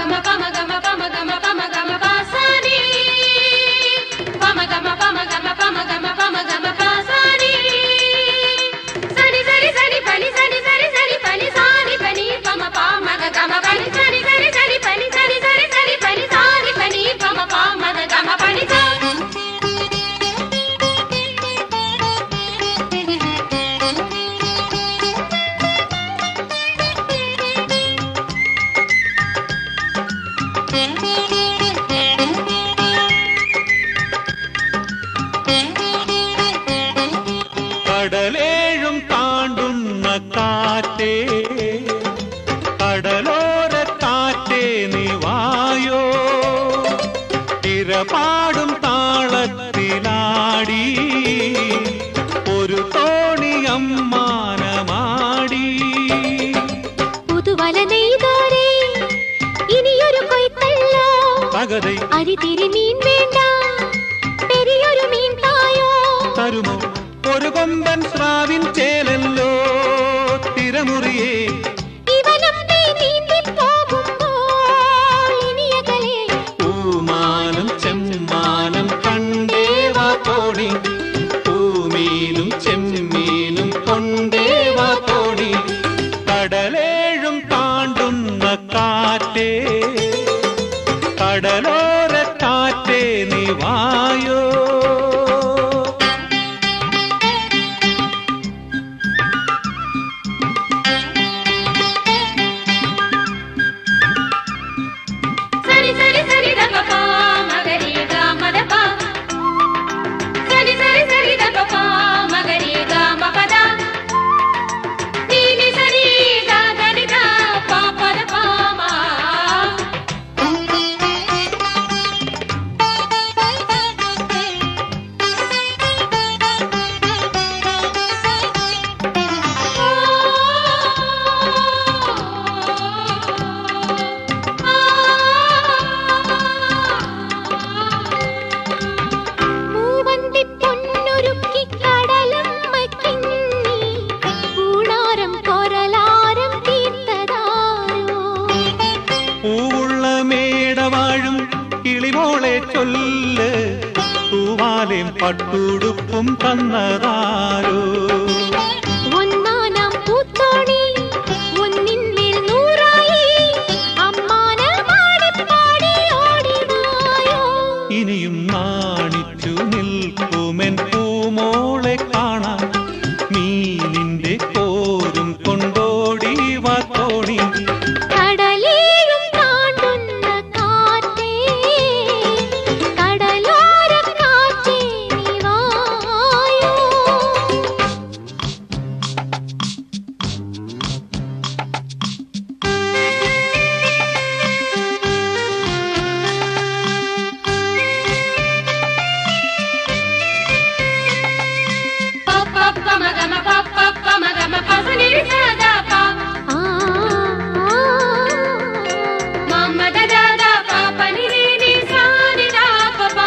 గమ పమ గమ పమ గమ పమ గమ పాసని పమ గమ పమ గమ పమ గమ పమ గమ పాసని సరి సరి సరి పని సరి సరి సరి పని సాని పని పమ పమ గ గమ పని సరి సరి సరి పని సరి సరి సరి పని సాని పని పమ పమ గ గమ పని సా കടലേഴും താണ്ടുന്ന കാറ്റേ കടലോര കാറ്റേ നീ വായോ തിരപാടും താളത്തിലാടി ഒരു തോണി അമ്മാനമാടി പുതുവല നെയ്തോരേ ഇനിയൊരു കൊയ്ത്തല്ലോ തകതൈ അരിതിരി മീൻ വേണ്ട പെരിയൊരു മീൻ തായോ തരുമോ ഒരു കൊമ്പൻ സ്രാവിൻ ചേലല്ലോ തിരമുറിയേ ഇവനമ്മേ നീന്തി പോകുമ്പോൾ ഇനിയകലെ പൂമാനം ചെമ്മാനം കണ്ടേവാ തോണി പൂമീനും ചെമ്മീനും കൊണ്ടേവാ തോണി കടലേഴും താണ്ടുന്ന കാറ്റേ കടലോര കാറ്റേ നീ വായോ సరి సరి సరి దప ప మగరి గ మద ప సరి సరి సరి దప ప మగరి గ మ పద నీని సరి గ దని గ ప పద ప మా മൂവന്തി പൊന്നുരുക്കി കടലമ്മക്കിന്നി കൂടാരം കൊരലാരം തീർത്തതാരോ പൂവുള്ള മേടവാഴും കിളിമോളെ ചൊല്ല് തൂവാലേം പട്ടുടുപ്പും തന്നതാരോ ഒന്നാനാം പൂത്തോണി ഒന്നിന്മേൽ നൂറായി അമ്മാനമാടി പാടി ഓടിവായോ ഇനിയും നാണിച്ചു നിൽക്കുമെൻ പൂമോളെ കാണാൻ മീനിന്റെ കോരും കൊണ്ടോടി വാ തോണി കടലേഴും താണ്ടുന്ന കാറ്റേ കടലോര കാറ്റേ നീ വായോ ప ప ప మగ మ ప ప ప మగ మ ప స ని స ద ప ആ మ మ ద ద ద ప ప ని ని ని స ని ద ప ప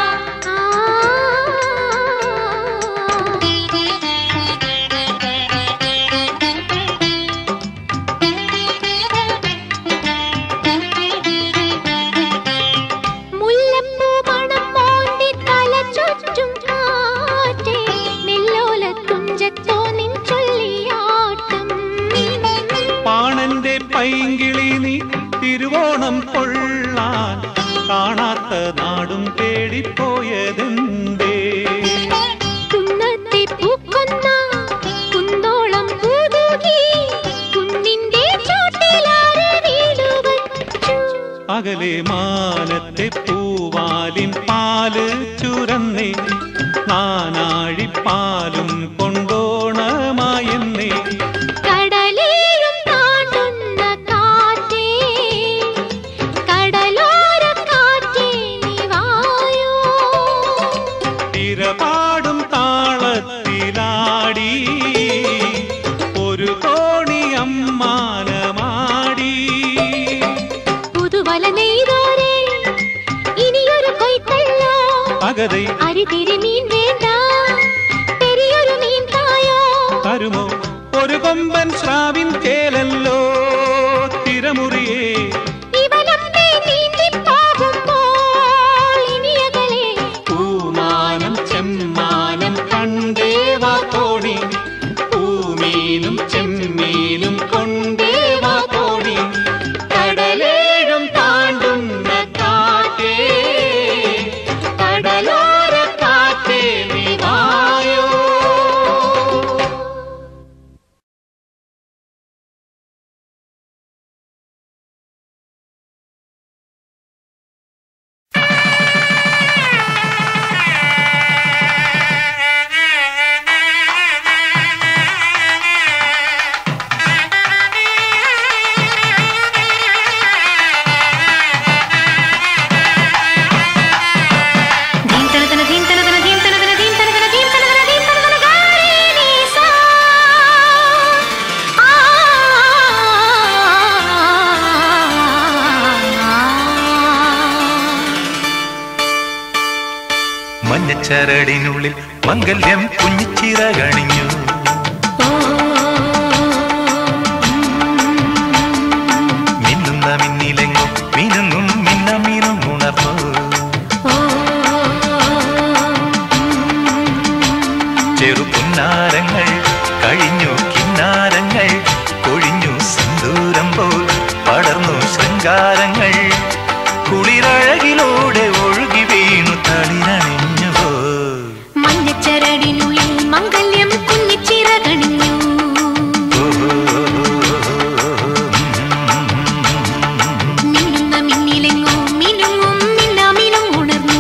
മുല്ലപ്പൂ മണം മോന്തി തല ചുറ്റും കാറ്റേ നെല്ലോല തുഞ്ചത്തോ നിൻ ചൊല്ലിയാട്ടം പാണന്റെ പൈങ്കിളി നീ തിരുവോണം കൊള്ളാൻ കാണാത്ത നാടും തേടിപ്പോയതെന്തേ കുന്നത്തെ പൂക്കൊന്ന കുന്തോളം പൂതൂകി കുന്നിന്റെ ചോട്ടിലാരെ വീട് വച്ചു അകലെ മാനത്തെ പൂവാലിൻ പാല് ചുരന്നേ നാനാഴിപ്പാലും കൊണ്ടോണമായെന്നേ കടലേഴും താണ്ടുന്ന കാറ്റേ കടലോര കാറ്റേ നീ വായോ തിരപാടും താളത്തിലാടി ഒരു തോണി അമ്മാനമാടി പുതുവല നെയ്തോരേ ഇനിയൊരു കൊയ്ത്തല്ലോ അകതൈ അരിതിരി മീൻ വേണ്ട പെരിയൊരു മീൻ തായോ തരുമോ ഒരു കൊമ്പൻ സ്രാവിൻ ചേലല്ലോ തിരമുറിയേ ഇവനമ്മേ നീ മഞ്ഞച്ചരടിനുള്ളിൽ മംഗല്യം കുഞ്ഞിച്ചിറകണിഞ്ഞു മിന്നുന്ന മിന്നിലെങ്ങും മിനുങ്ങും മിന്നമീനും ഉണർന്നു ചെറുപുന്നാരങ്ങൾ കഴിഞ്ഞു കിന്നാരങ്ങൾ കൊഴിഞ്ഞു സിന്ദൂരം പോൽ പടർന്നു ശൃംഗാരങ്ങൾ കുളിരഴകിലൂടെ ഒഴുകി വീണു തളിരണിഞ്ഞുവോ മഞ്ഞച്ചരടിനുള്ളിൽ മംഗല്യം കുഞ്ഞിച്ചിറകണിഞ്ഞു മിന്നുന്ന മിന്നിലെങ്ങോ മിനുങ്ങും മിന്നാമിനും ഉണർന്നു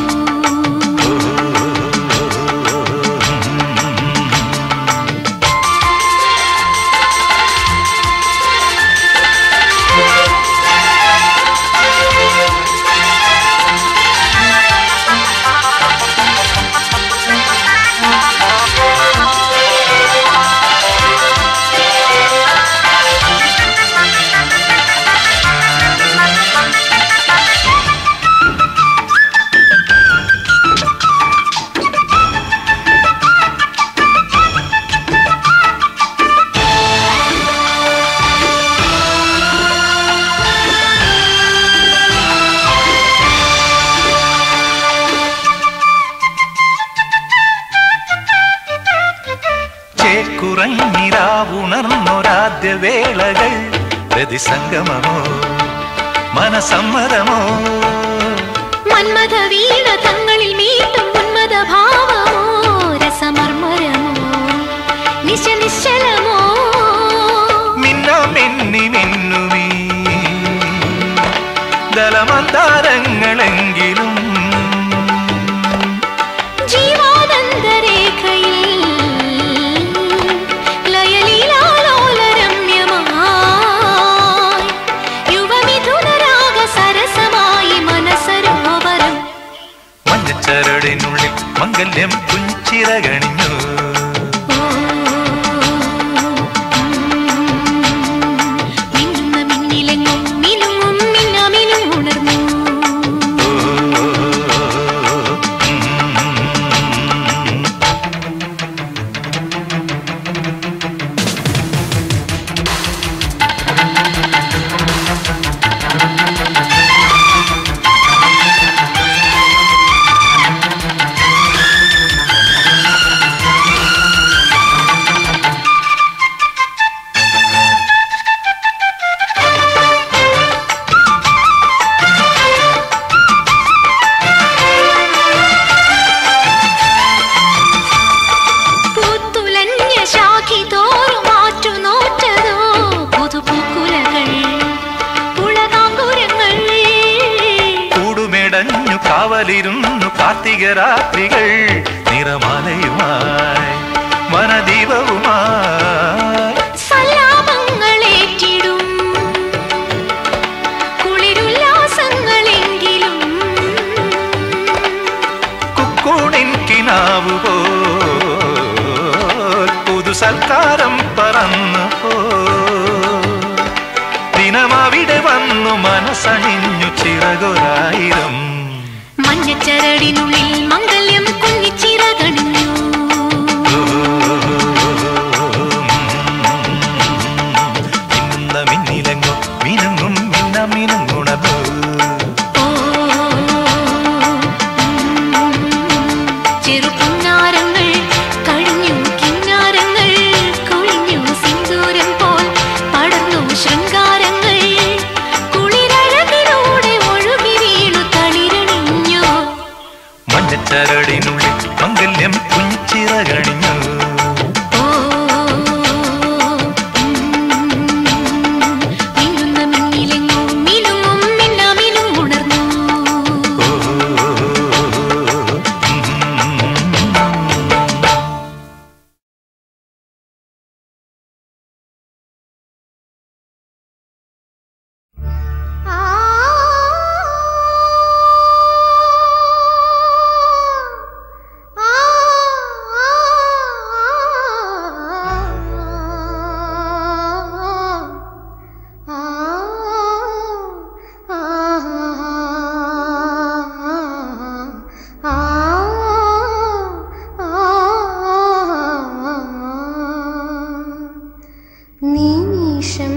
ചേക്കുറങ്ങിരാവുണർന്നൊരാദ്യ വേളകൾ പ്രതിസംഗമമോ മനസമ്മതമോ മന്മഥ വീണ തങ്ങളിൽ മീട്ടും ഉന്മത ഭാവമോ രസമർമരമോ നിശ നിശ്ചലമോ മിന്ന മിന്നി മിന്നുമീ ദലമന്താരങ്ങളെങ്കിലും ജീവാനന്ദരേഖയിൽ ലയലീലാലോലരമ്യമായി യുവമിഥുനരാഗ സരസമായി മനസരോവരം മഞ്ഞച്ചരടിനുള്ളിൽ മംഗല്യം കുഞ്ചിറകണിഞ്ഞു മിന്നുന്ന മിന്നിലെങ്ങും മിനുങ്ങും മിന്നാമിനും ഉണർന്നു പൂത്തുലഞ്ഞ ശാഖി തോറും മാറ്റു നോറ്റതോ പുതുപൂക്കുലകൾ പുളകാങ്കുരങ്ങൾ കൂടുമെടഞ്ഞു കാവലിരുന്നു കാർത്തിക രാത്രികൾ നിറമാലയുമായി വനദീപവുമായി സല്ലാപങ്ങളേറ്റിടും കുളിരുല്ലാസങ്ങളെങ്കിലും കുക്കൂണിൻ കിനാവ് പോൽ പുതു സൽക്കാരം പറന്നു പോ ദിനമവിടെ വന്നു മനസ്സണിഞ്ഞു ചിറകൊരായിരം മഞ്ഞച്ചരടിനുള്ളിൽ മംഗല്യം കുഞ്ഞിച്ചിറകണിഞ്ഞു മിന്നുന്ന മിന്നിലെങ്ങോ മിനുങ്ങും മിന്ന മിനുങ്ങുണർന്നു ഓ ചെറുപുന്നാരങ്ങൾ കഴിഞ്ഞു കിന്നാരങ്ങൾ കൊഴിഞ്ഞു സിന്ദൂരം പോൽ പടർന്നു ശൃംഗാരങ്ങൾ കുളിരഴകിലൂടെ ഒഴുകി വീണു തളിരണിഞ്ഞു മഞ്ഞ നിമിഷം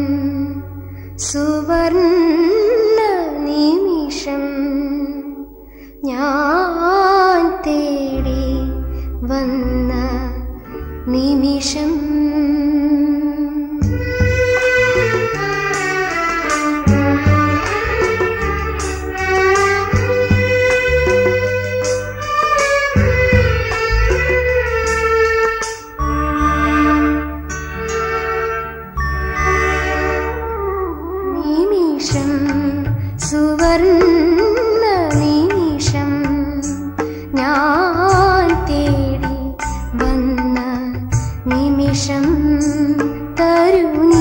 സുവർണ നിമിഷം ഞാൻ തേടി വന്ന നിമിഷം നിമിഷം സുവർണ നിമിഷം ഞാൻ തേടി വന്ന നിമിഷം തരുണി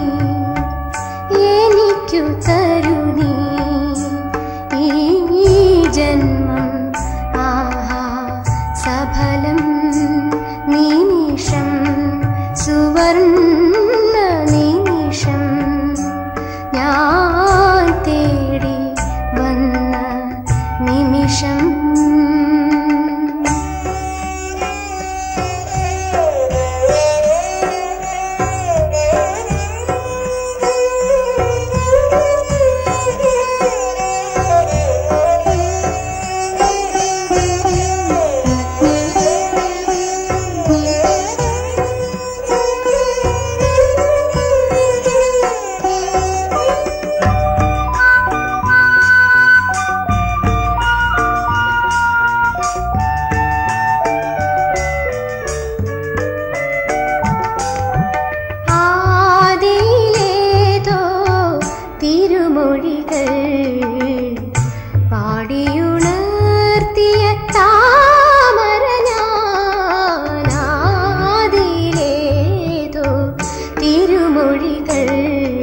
എനിക്കു തരുണി ഈ ജന്മം ആഹാ സഫലം നിമിഷം സുവർണ നിമിഷം ഞാൻ തേടി വന്ന നിമിഷം ആദിയിലേതോ തിരുമൊഴികൾ പാടിയുണർത്തിയ താമര ഞാനാദിയിലേതോ തിരുമൊഴികൾ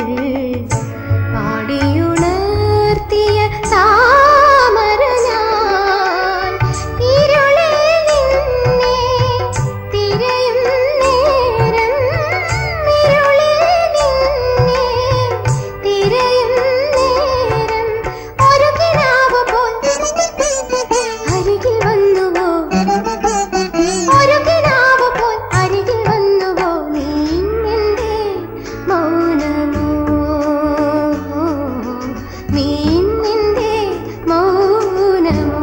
പാടിയുണർത്തിയ താമര ഞാൻ ഇരുളിൽ നിന്നെ തിരയും നേരം ഇരുളിൽ നിന്നെ തിരയും നേരം ഒരു കിനാവ് പോൽ അരികിൽ വന്നുവോ ഒരു കിനാവ് പോൽ അരികിൽ വന്നുവോ നീ എന്റെ മൗനമോ നീ എന്റെ മൗനമോ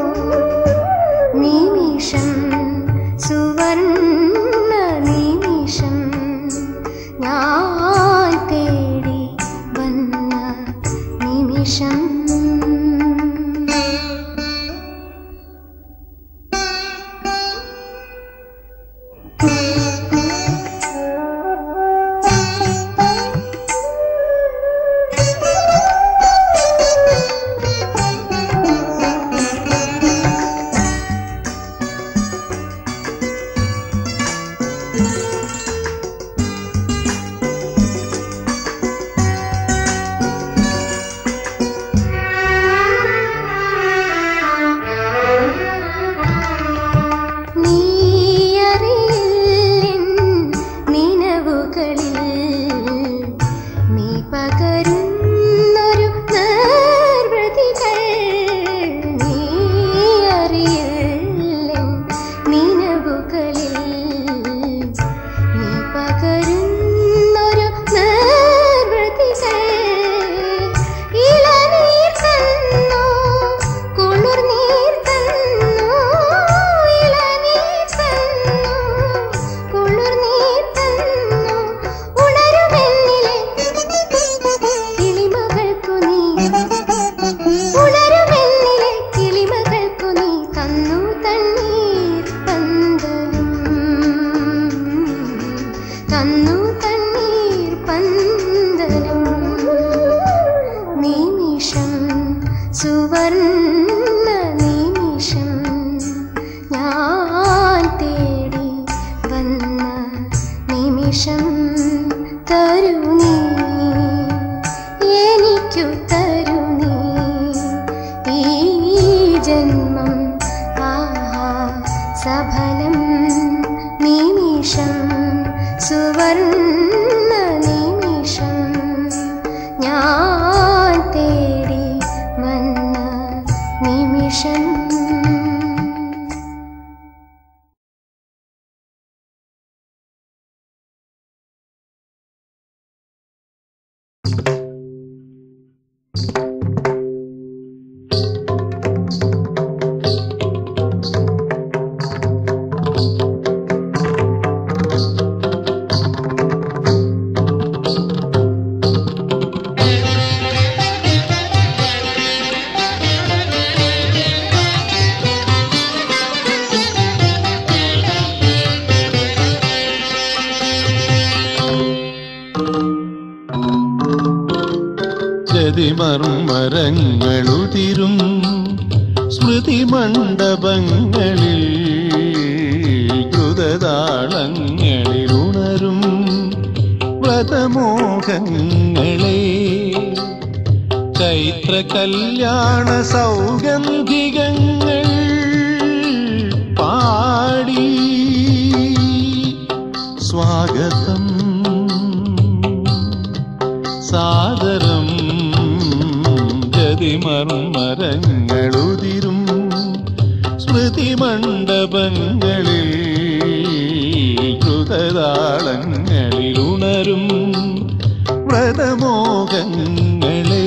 നിമിഷം സുവർണ നിമിഷം ഞാൻ തേടി വന്ന നിമിഷം നീയറിയില്ലെൻ നിനവുകളിൽ നീ പകരുന്നൊരു നിർവൃതികൾ നീയറിയില്ലെൻ നിനവുകളിൽ നീ പകരുന്നൊരു നിർവൃതികൾ ഇളനീർ തന്നോ കുളിർനീർ തന്നോ ഇളനീർ തന്നോ കുളിർനീർ തന്നോ ഉണരുമെന്നിലെ കിളിമകൾക്കു നീ ഉണരുമെന്നിലെ കിളിമകൾക്കു നീ തന്നു തണ്ണീർ പന്തലും തന്നു തണ്ണീർ പന്തലും നിമിഷം സുവർണ നിമിഷം ഞാൻ തേടി വന്ന നിമിഷം തരുണി എനിക്കു തരുണി ഈ ജന്മം ആഹാ സഫലം നിമിഷം സുവർണ നിമിഷം ഞാൻ തേടി വന്ന നിമിഷം ജതിമർമരങ്ങളുതിരും സ്മൃതി മണ്ഡപങ്ങളിൽ ദ്രുതതാളങ്ങളിൽ ഉണരും വ്രതമോഹങ്ങളെ ചൈത്ര കല്യാണ സൗഗന്ധികങ്ങൾ പാടി സ്വാഗതം സാദരം ജതിമർമരങ്ങളുതിരും സ്മൃതി മണ്ഡപങ്ങളിൽ ദ്രുതതാളങ്ങളിൽ ഉണരും വ്രതമോഹങ്ങളെ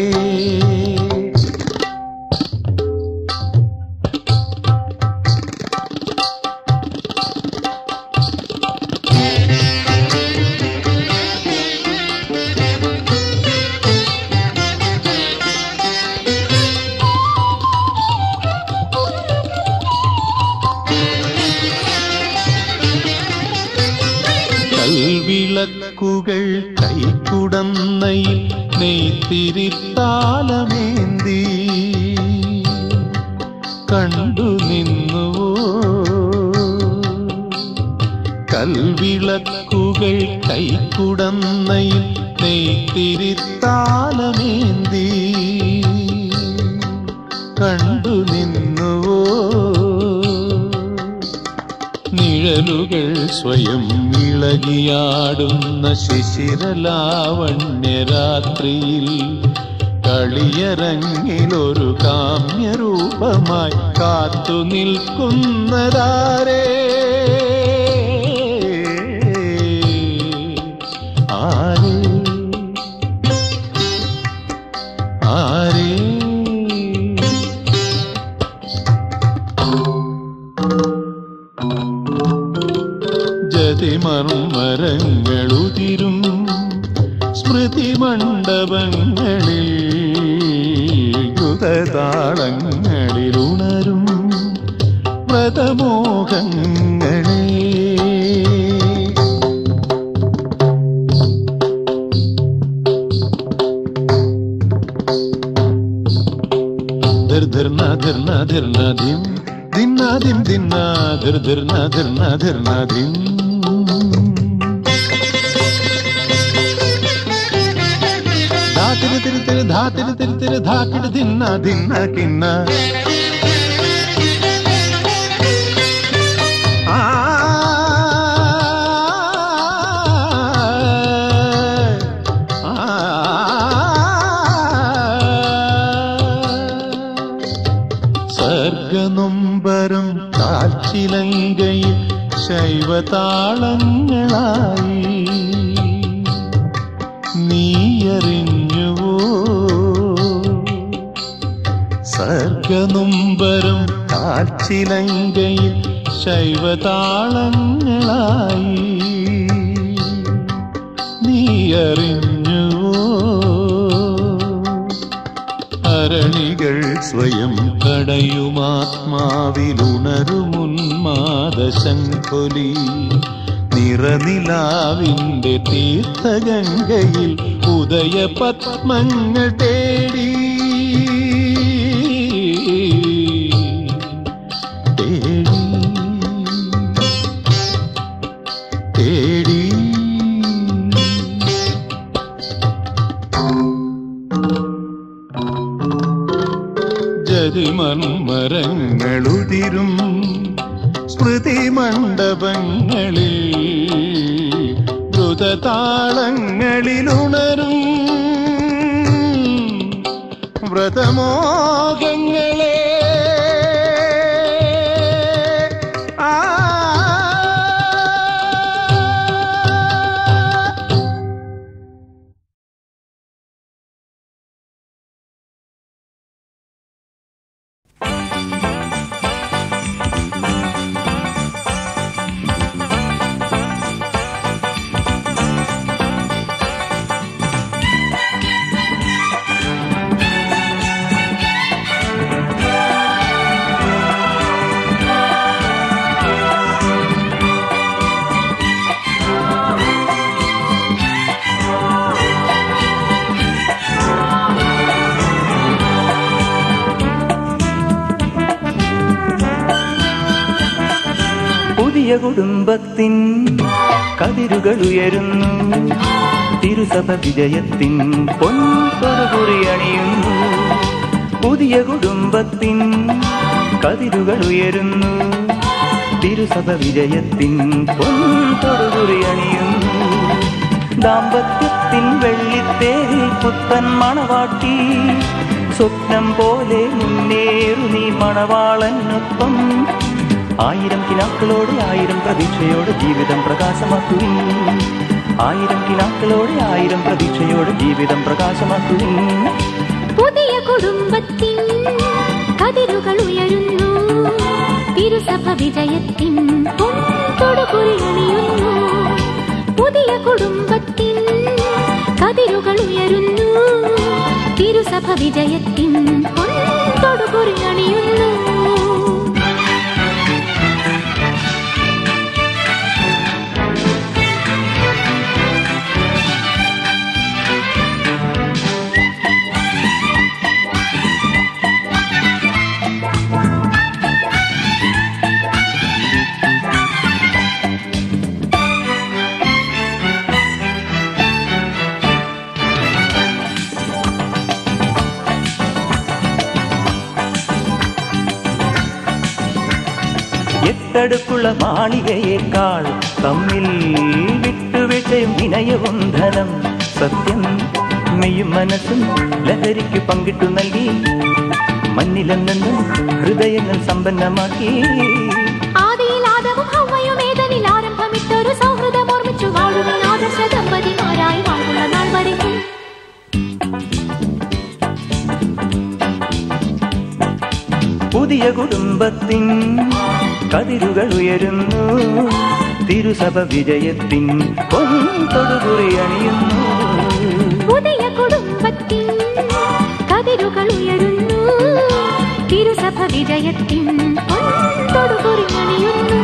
കൽവിളക്കുകൾ കൈക്കുടന്നയിൽ നെയ്ത്തിരിത്താലമേന്തി കണ്ടു നിന്നുവോ കൽവിളക്കുകൾ കൈക്കുടന്നയിൽ നെയ്ത്തിരിത്താലമേന്തി കണ്ടു നിന്നുവോ നിഴലുകൾ സ്വയം ഇളകിയാടുന്ന ശിശിരലാവണ്യരാത്രിയിൽ കളിയരങ്ങിലൊരു കാമ്യരൂപമായി കാത്തു നിൽക്കുന്നതാരേ ആരേ ആരേ ജതിമർമരങ്ങളുതിരും സ്മൃതി മണ്ഡപങ്ങളിൽ യുഗതാളങ്ങളിൽ ഉണരും വ്രതമോഹങ്ങളെ ധിർന ധിർന ധിർന ധിം ധിന്നാദിം ധിന്ന ധിർ ധിർന ധിർന ധിർന ധിം ധാതിരി തിരി തിരി ധാതിരി തിരി തിരി ധാക്കിട് ധിന്ന ധിന്ന കിന്ന ആ സർഗനൊമ്പരം കാച്ചിലങ്കയിൽ ശൈവതാളങ്ങളായി നീയറിഞ്ഞുവോ സർഗനൊമ്പരം കാച്ചിലങ്കയിൽ ശൈവതാളങ്ങളായി നീയറിഞ്ഞുവോ അരണികൾ സ്വയം കടയുമാത്മാവിലുണരുമുന്മാദശങ്കൊലി നിറനിലാവിന്റെ തീർത്ഥഗംഗയിൽ ഉദയപത്മങ്ങൾ തേടി തേടി തേടി ജതിമർമരങ്ങളുതിരും സ്മൃതി മണ്ഡപങ്ങളിൽ ദ്രുതതാളങ്ങളിലുണരും വ്രതമോഹങ്ങളെ ആ ും കുടുംബത്തിൻ കതിരുകൾ ഉയരുന്നു തിരുസഭ വിജയത്തിൻ പൊൻപൊറുകുറി അണിയുന്നു പുതിയ കുടുംബത്തിൻ കതിരുകൾ ഉയരുന്നു തിരുസഭ വിജയത്തിൻ പൊൻപൊറുകുറി അണിയുന്നു ദാമ്പത്യത്തിൻ വെള്ളിത്തേരിൽ പുത്തൻ മണവാട്ടി സ്വപ്നം പോലെ മുന്നേറു നീ മണവാളനൊപ്പം ആയിരം കിനാക്കളോടെ ആയിരം പ്രതീക്ഷയോടെ ജീവിതം പ്രകാശമാക്കുവിൻ ആയിരം കിനാക്കളോടെ ആയിരം പ്രതീക്ഷയോടെ ജീവിതം പ്രകാശമാക്കുവിൻ പുതിയ കുടുംബത്തിൻ കതിരുകൾ ഉയരുന്നു തിരുസഭ വിജയത്തിൻ പൊൻതൊടുകുറി അണിയുന്നു പുതിയ കുടുംബത്തിൻ കതിരുകൾ ഉയരുന്നു തിരുസഭ വിജയത്തിൻ പൊൻതൊടുകുറി അണിയുന്നു എട്ടടുക്കുള്ള മാളികയേക്കാൾ തമ്മിൽ വിട്ടുവീഴ്ചയും വിനയവും ധനം സത്യം മെയ്യും മനസ്സും ലഹരിക്ക് പങ്കിട്ടു നൽകി മണ്ണിലെന്നെന്നും ഹൃദയങ്ങൾ സമ്പന്നമാക്കി ആദിയിൽ ആദവും ഹവ്വയും ഏതനിൽ ആരംഭമിട്ടൊരു സൗഹൃദം ഓർമ്മിച്ചു വാഴുവിൻ ആദർശ ദമ്പതിമാരായി വാഴുള്ള നാൾ വരയ്ക്കും പുതിയ കുടുംബത്തിൻ കതിരുകൾ ഉയരുന്നു തിരുസഭ വിജയത്തിൻ പൊൻതൊടുകുറി അണിയുന്നു പുതിയ കുടുംബത്തിൻ കതിരുകൾ ഉയരുന്നു തിരുസഭ വിജയത്തിൻ പൊൻതൊടുകുറി അണിയുന്നു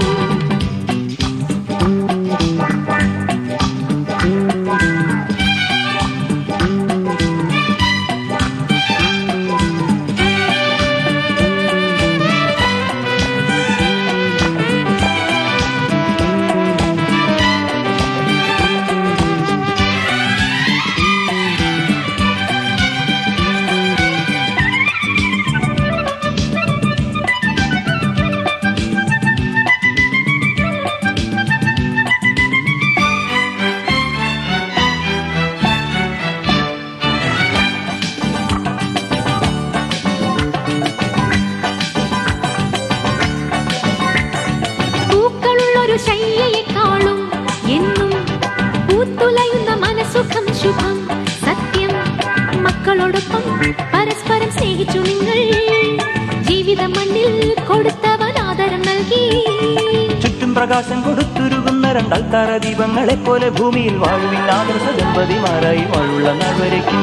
പൂക്കളുള്ളൊരു ശയ്യയെക്കാളും എന്നും പൂത്തുലയുന്ന മനസുഖം ശുഭം സത്യം മക്കളോടൊപ്പം പരസ്പരം സ്നേഹിച്ചു നിങ്ങൾ ജീവിത മണ്ണിൽ കൊടുത്തവൻ ആദരം നൽകി ചുറ്റും പ്രകാശം കൊടുത്തുരുകുന്ന രണ്ടാൾക്കാര ദീപങ്ങളെ പോലെ ഭൂമിയിൽ വാഴുവിൻ ആദർശ ദമ്പതിമാരായി വാഴുള്ള നാൾ വരയ്ക്കും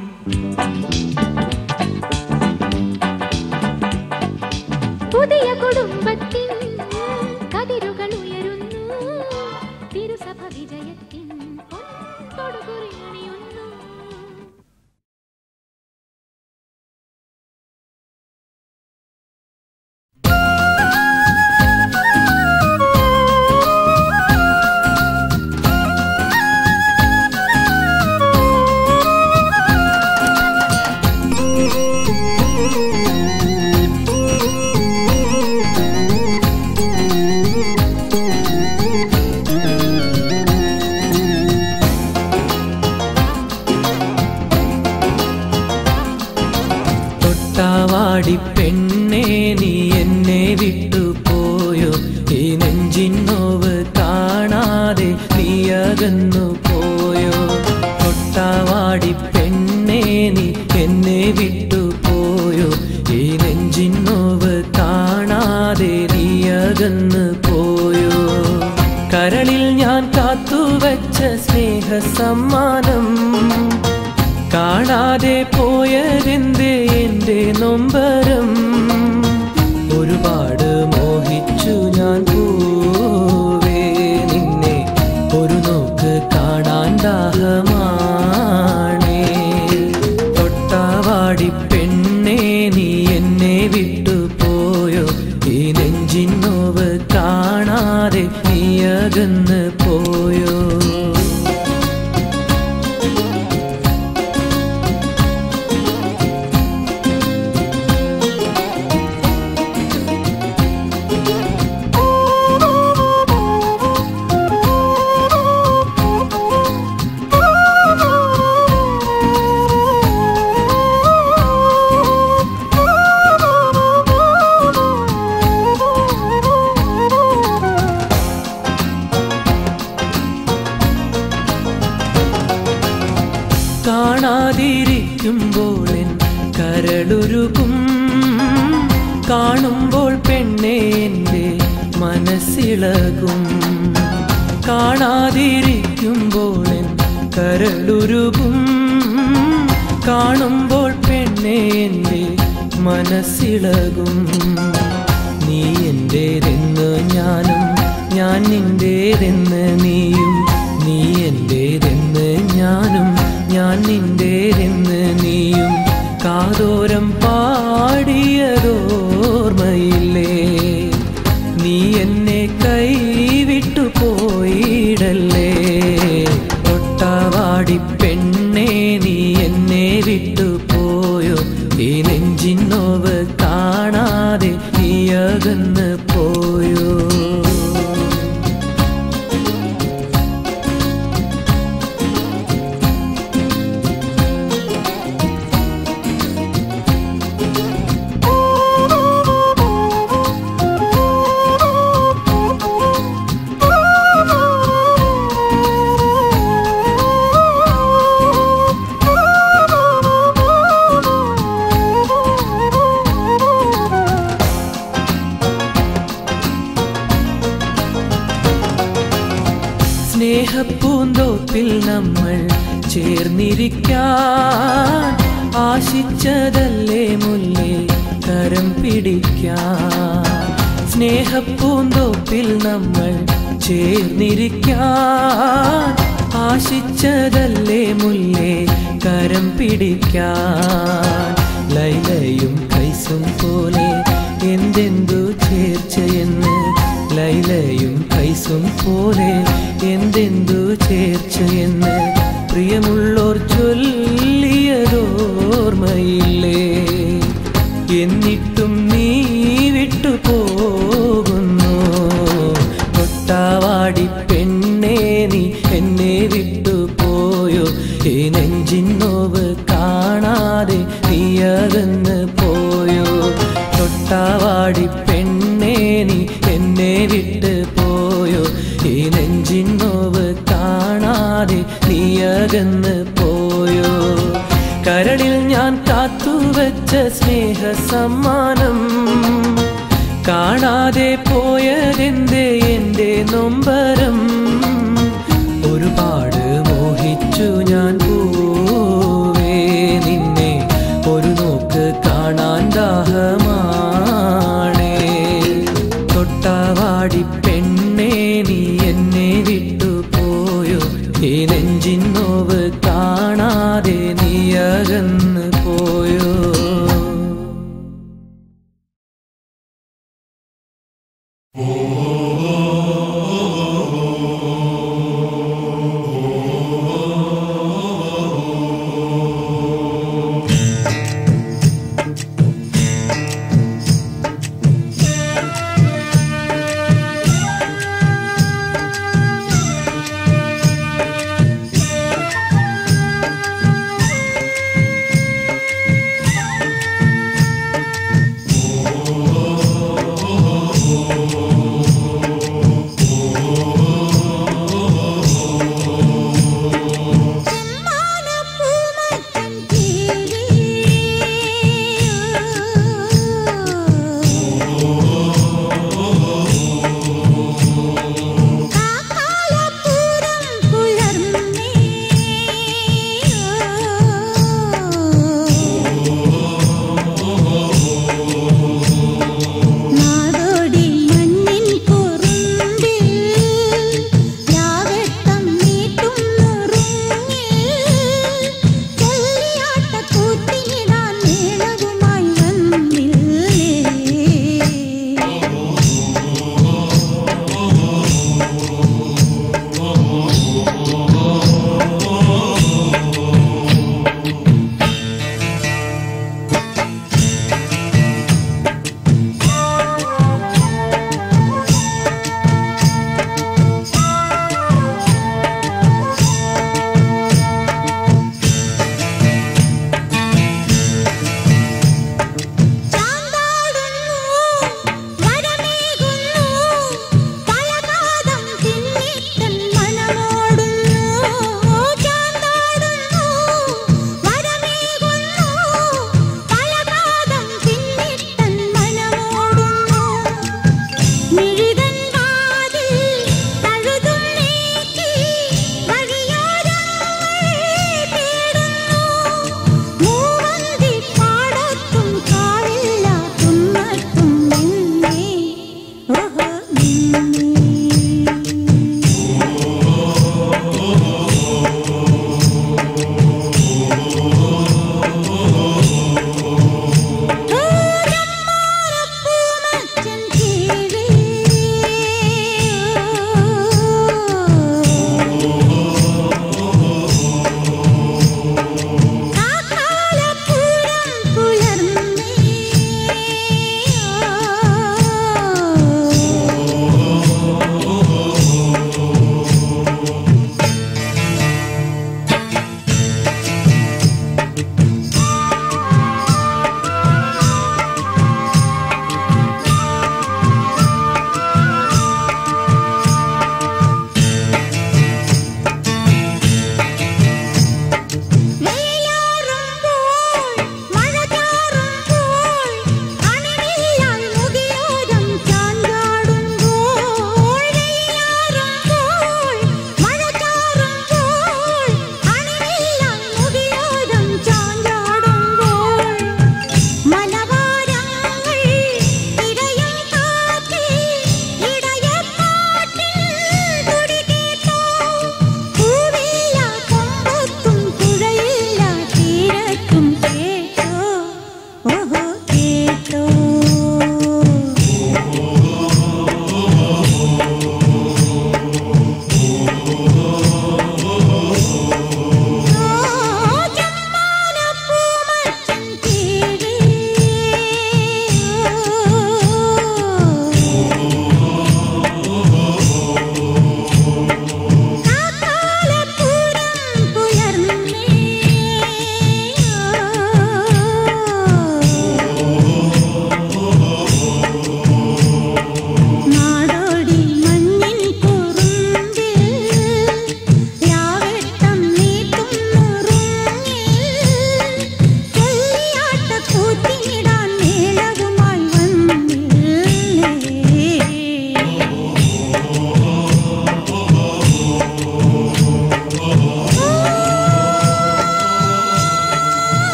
പുതിയ കുടുംബത്തിൻ കതിരുകൾ ഉയരുന്നു തിരുസഭ വിജയത്തിൻ പൊൻതൊടുകുറി അണിയുന്നു തൊട്ടാവാടി പെണ്ണേ നീ എന്നെ വിട്ടു പോയോ ഈ നെഞ്ചിൻ നോവ് കാണാതെ നീ അകന്നു പോയോ തൊട്ടാവാടി പെണ്ണേ നീ എന്നെ വിട്ടു പോയോ ഈ നെഞ്ചിൻ നോവ് കാണാതെ നീ അകന്നു പോയോ കരളിൽ ഞാൻ കാത്തുവച്ച സ്നേഹ സമ്മാനം കാണാതെ പോയതെന്തേ എൻ്റെ നൊമ്പരം ഒരുപാട് മോഹിച്ചു ഞാൻ പൂവേ നിന്നെ ഒരു നോക്ക് കാണാൻ ദാഹമാണേ തൊട്ടാവാടി പെണ്ണേ നീ എന്നെ വിട്ടു പോയോ ഈ നെഞ്ചിൻ നോവ് കാണാൻ കാണാതിരിക്കുമ്പോൾ എൻ കരളുരുകും കാണുമ്പോൾ പെണ്ണെ എൻ്റെ മനസ്സിളകും കാണാതിരിക്കുമ്പോൾ എൻ കരളുരുകും കാണുമ്പോൾ പെണ്ണെ എൻ്റെ മനസ്സിളകും നീ എൻ്റേതെന്ന് ഞാനും ഞാൻ നിൻ്റേതെന്ന് നീയും നീ എൻ്റേതെന്ന് ഞാനും ഞാൻ നിൻ്റേതെന്ന് നീയും കാതോരം പാടിയതോർമ്മയില്ലേ നീ എന്നെ കൈവിട്ടു പോയിടല്ലേ തൊട്ടാവാടി പെണ്ണേ നീ എന്നെ വിട്ടു പോയോ ഈ നെഞ്ചിൻ നോവ് കാണാതെ നീ അകന്ന് പോയോ സ്നേഹപ്പൂന്തോപ്പിൽ നമ്മൾ ചേർന്നിരിക്കാൻ ആശിച്ചതല്ലേ മുല്ലേ കരം പിടിക്കാൻ സ്നേഹപ്പൂന്തോപ്പിൽ നമ്മൾ ചേർന്നിരിക്കാൻ ആശിച്ചതല്ലേ മുല്ലേ കരം പിടിക്കാൻ ലൈലയും കൈസും പോലെ എന്തെന്തു ചേർച്ചയെന്ന് ലൈലയും കൈസും പോലെ എന്തെന്തു ചേർച്ചയെന്ന് പ്രിയമുള്ളോർ ചൊല്ലിയതോർമ്മയില്ലേ എന്നിട്ടും നീ വിട്ടു പോകുന്നു തൊട്ടാവാടി പെണ്ണേ നീ എന്നെ വിട്ടു പോയോ ഈ നെഞ്ചിൻ നോവ് കാണാതെ നീ അകന്ന് പോയോ തൊട്ടാവാടി പെണ്ണേ നീ എന്നെ വിട്ട് പോയോ ഈ നെഞ്ചിൻ നോവ് കാണാതെ നീ അകന്ന് പോയോ കരളിൽ ഞാൻ കാത്തുവച്ച സ്നേഹ സമ്മാനം കാണാതെ പോയതെന്തേ എൻ്റെ നൊമ്പരം ഒരുപാട് മോഹിച്ചു ഞാൻ പൂവേ നിന്നെ ഒരു നോക്ക് കാണാൻ ദാഹമാണേ തൊട്ടാവാടി പെണ്ണേ നീ എന്നെ വിട്ടു പോയോ ഈ നെഞ്ചിൻ നോവ് കാണാതെ നീ അകന്ന് പോയോ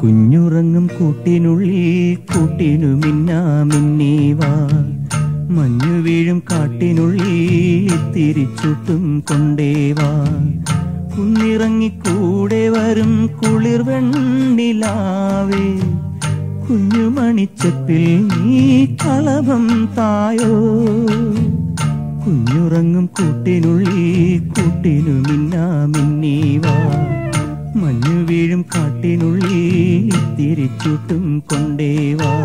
കുഞ്ഞുറങ്ങും കൂട്ടിനുള്ളിൽ കൂട്ടിനു മിന്നാ മിന്നീവാ മഞ്ഞു വീഴും കാട്ടിനുള്ളിൽ തിരിച്ചുട്ടും കൊണ്ടേവാ കുന്നിറങ്ങി കൂടെ വരും കുളിർ വെണ്ണിലാവേ കുഞ്ഞുമണിച്ചപ്പിൽ നീ കളഭം തായോ കുഞ്ഞുറങ്ങും കൂട്ടിനുള്ളിൽ കൂട്ടിനു മിന്നാ മിന്നീവാ മഞ്ഞു വീഴും കാട്ടിനുള്ളിൽ തിരിച്ചുട്ടും കൊണ്ടേവാ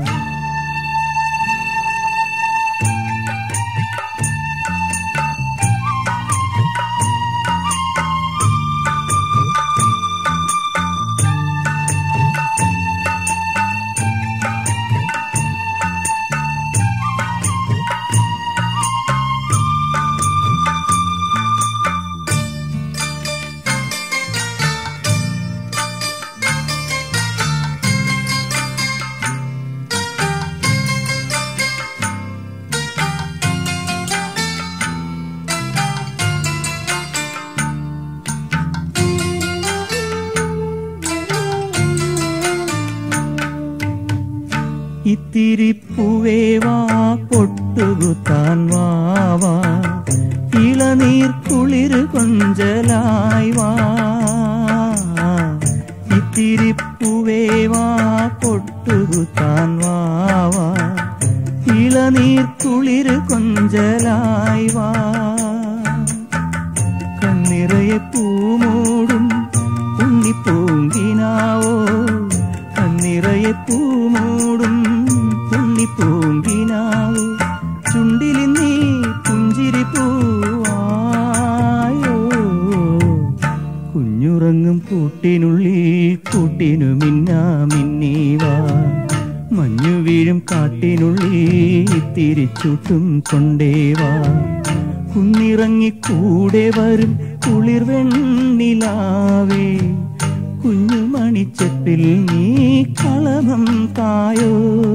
ഇത്തിരി പൂവേ വാ പൊട്ടുകുത്താൻ വാവാ ഇളനീർ കുളിര് കൊഞ്ചലായി വാ ഇത്തിരി പൂവേ വാ പൊട്ടുകുത്താൻ വാവാ ഇളനീർ കുളിര് കൊഞ്ചലായി വാ കണ്ണിറയെ പൂമൂടും ഉണ്ണിപ്പൂങ്കിനാവോ കണ്ണിറയെ പൂമൂടും ഉണ്ണിപ്പൂങ്കിനാവോ ചുണ്ടിലി നീ പുഞ്ചിരി പൂവായോ കുഞ്ഞുറങ്ങും കൂട്ടിനുള്ളിൽ കൂട്ടിനു മിന്നാ മിന്നീവാ മഞ്ഞു വീഴും കാട്ടിനുള്ളിൽ തിരിച്ചുട്ടും കൊണ്ടേവാ കുന്നിറങ്ങി കൂടെ വരും കുളിർ വെണ്ണിലാവേ കുഞ്ഞു മണിച്ചപ്പിൽ നീ കളഭം തായോ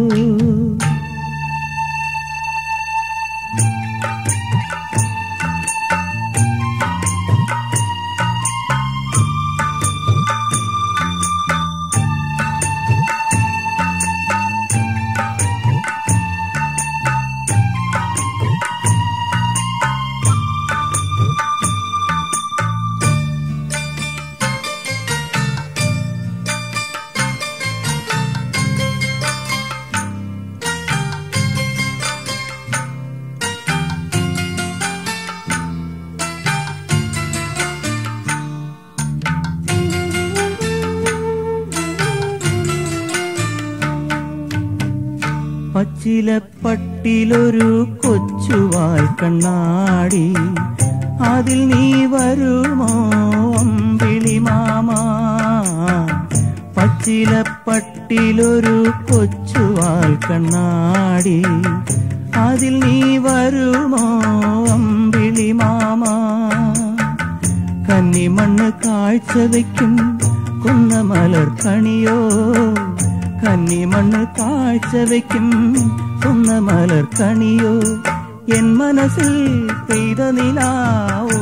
പച്ചിലപ്പട്ടിലൊരു കൊച്ചുവാൽ കണ്ണാടി അതിൽ നീ വരുമോ അമ്പിളി മാമ പച്ചിലപ്പട്ടിലൊരു കൊച്ചുവാൽ കണ്ണാടി അതിൽ നീ വരുമോ അമ്പിളി മാമ കന്നിമണ്ണ് കാഴ്ച വയ്ക്കും കുന്ന മലർ കണിയോ കന്നിമണ്ണ് കാഴ്ച വയ്ക്കും കുന്ന മലർ കണിയോ എൻ മനസ്സിൽ പെയ്ത നിലാവോ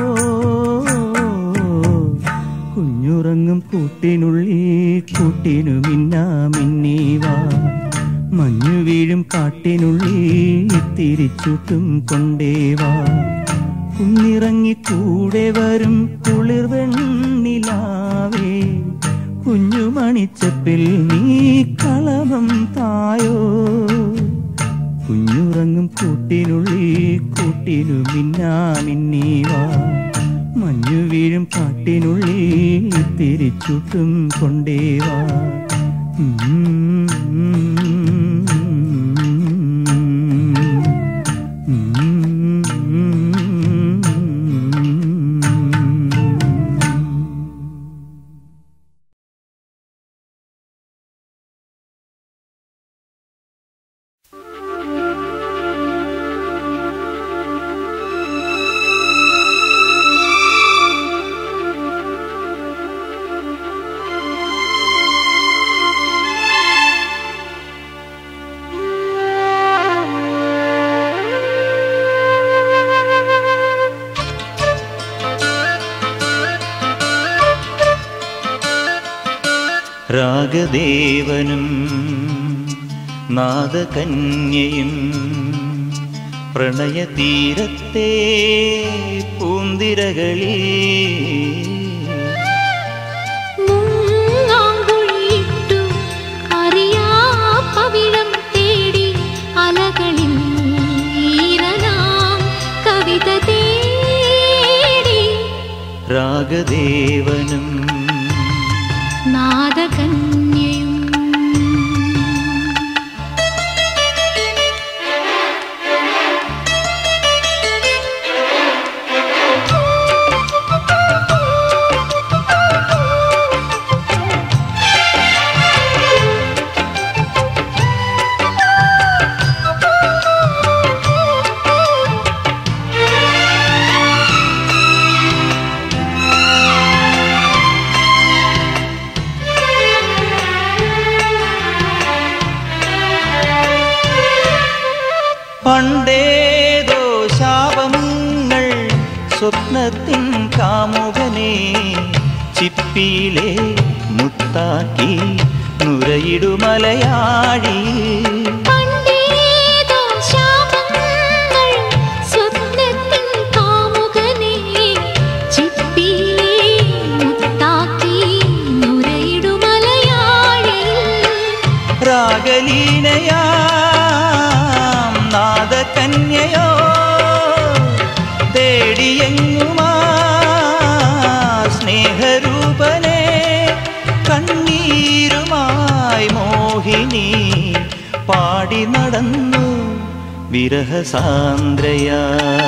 കുഞ്ഞുറങ്ങും കൂട്ടിനുള്ളിൽ കൂട്ടിനു മിന്നാ മിന്നീവാ മഞ്ഞു വീഴും കാട്ടിനുള്ളിൽ തിരിച്ചുട്ടും കൊണ്ടേവാ കുന്നിറങ്ങി കൂടെ വരും കുളിർ വെണ്ണിലാവേ കുഞ്ഞു മണിച്ചപ്പിൽ നീ കളഭം തായോ കുഞ്ഞുറങ്ങും കൂട്ടിനുള്ളിൽ കൂട്ടിനു മിന്നാ മിന്നീവാ മഞ്ഞു വീഴും കാട്ടിനുള്ളിൽ തിരിച്ചുട്ടും കൊണ്ടേവാ ആ രാഗദേവനും നാദകന്യയും പ്രണയതീരത്തെ പൂന്തിരകളിൽ മുങ്ങാങ്കുഴിയിട്ടു അറിയാ പവിഴം തേടി അലകളിൽ ഈറനാം കവിത തേടി രാഗദേവനും നാദകന്യയും പണ്ടേതോ ശാപങ്ങൾ സ്വപ്നത്തിൻ കാമുകനെ ചിപ്പിയിലെ മുത്താക്കി നുരയിടുമലയാഴി പണ്ടേതോ ശാപങ്ങൾ സ്വപ്നത്തിൻ കാമുകനെ ചിപ്പിയിലെ മുത്താക്കി നുരയിടുമലയാഴിൽ രാഗലീനയാം നാദകന്യയോ തേടിയെങ്ങുമാ സ്നേഹരൂപനെ കണ്ണീരുമായി മോഹിനി പാടി നടന്നു വിരഹസാന്ദ്രയാ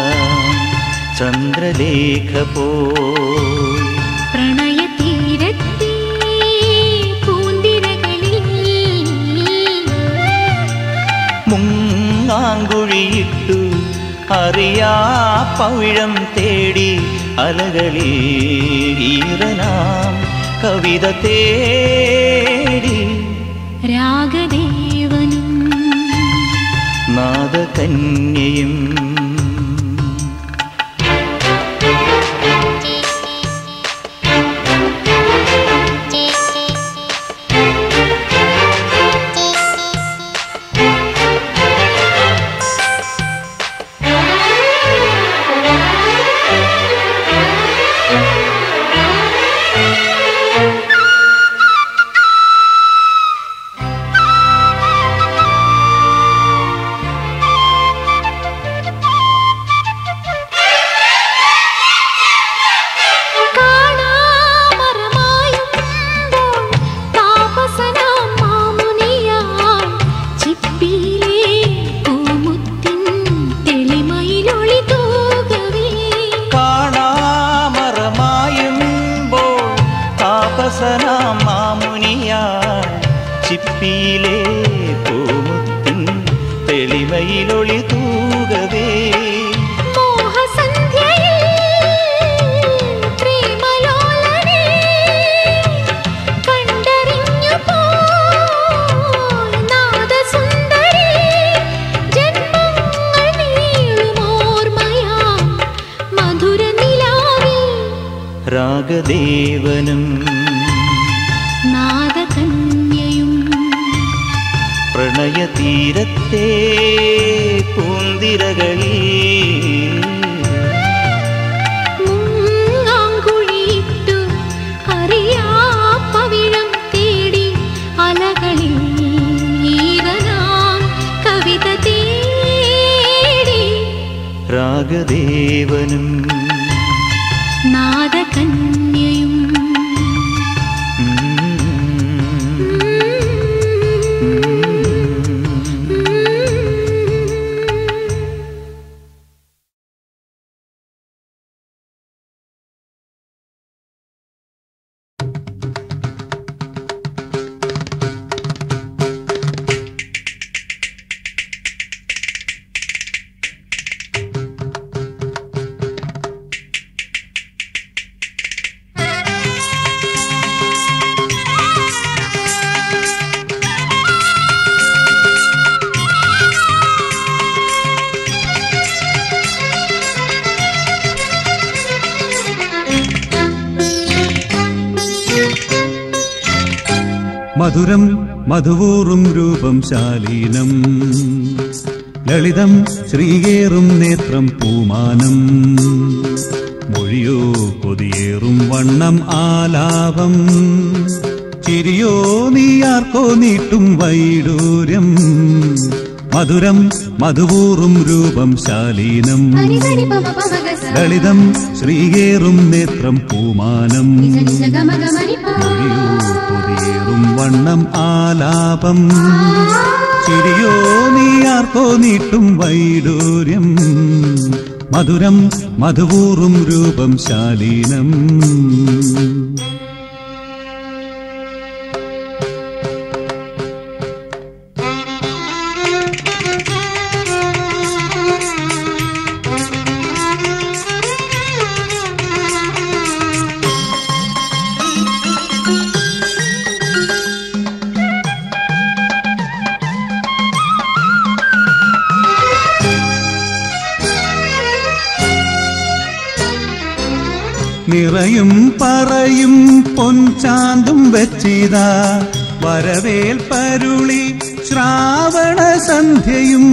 ചന്ദ്രലേഖ പോയി പ്രണയതീരത്തെ പൂന്തിരകളിൽ മുങ്ങാങ്കുഴിയിട്ടു അറിയാ പവിഴം തേടി അലകളിൽ ഈറനാം കവിത തേടി രാഗദേവനും നാദകന്യയും കാണാമറമായുമ്പോൾ താപസനാം മാമുനിയാൽ ചിപ്പിയിലെ പൂമുത്തിൻ തെളിമയിലൊളി തൂകവേ കാണാമറമായുമ്പോൾ താപസനാം മാമുനിയാൾ ചിപ്പിയിലെ പൂമുത്തിൻ തെളിമയിലൊളി തൂകവേ മോഹസന്ധ്യയിൽ പ്രേമലോലനെ കണ്ടറിഞ്ഞു പോയി നാദസുന്ദരി ജന്മങ്ങൾ നീളുമോർമ്മയാം മധുര നിലാവിൽ രാഗദേവനും നാദകന്യയും പ്രണയതീരത്തെ പൂന്തിരകളിൽ മുങ്ങാങ്കുഴിയിട്ടു അറിയാ പവിഴം തേടി അലകളിൽ ഈറനാം കവിത തേടി രാഗദേവനും നാദകന്യയും ആ മധുരം മധുവൂറും രൂപം ശാലീനം ലളിതം ശ്രീകേറും നേത്രം പൂമാനം മൊഴിയോ കൊതിയേറും വണ്ണം ആലാപം ചിരിയോ നീയാർക്കോ നീട്ടും വൈഡൂര്യം മധുരം മധുവൂറും രൂപം ശാലീനം സനി സനി പമ പമഗസ ലളിതം ശ്രീകേറും നേത്രം പൂമാനം നിസ നിസ ഗമ ഗമനി പ മൊഴിയോ കൊതിയേറും വണ്ണം ആലാപം ചിരിയോ നീയാർക്കോ നീട്ടും വൈഡൂര്യം മധുരം മധുവൂറും രൂപം ശാലീനം നിറയും പറയും പൊൻചാന്തും വെച്ചിതാ വരവേൽപ്പരുളി ശ്രാവണ സന്ധ്യയും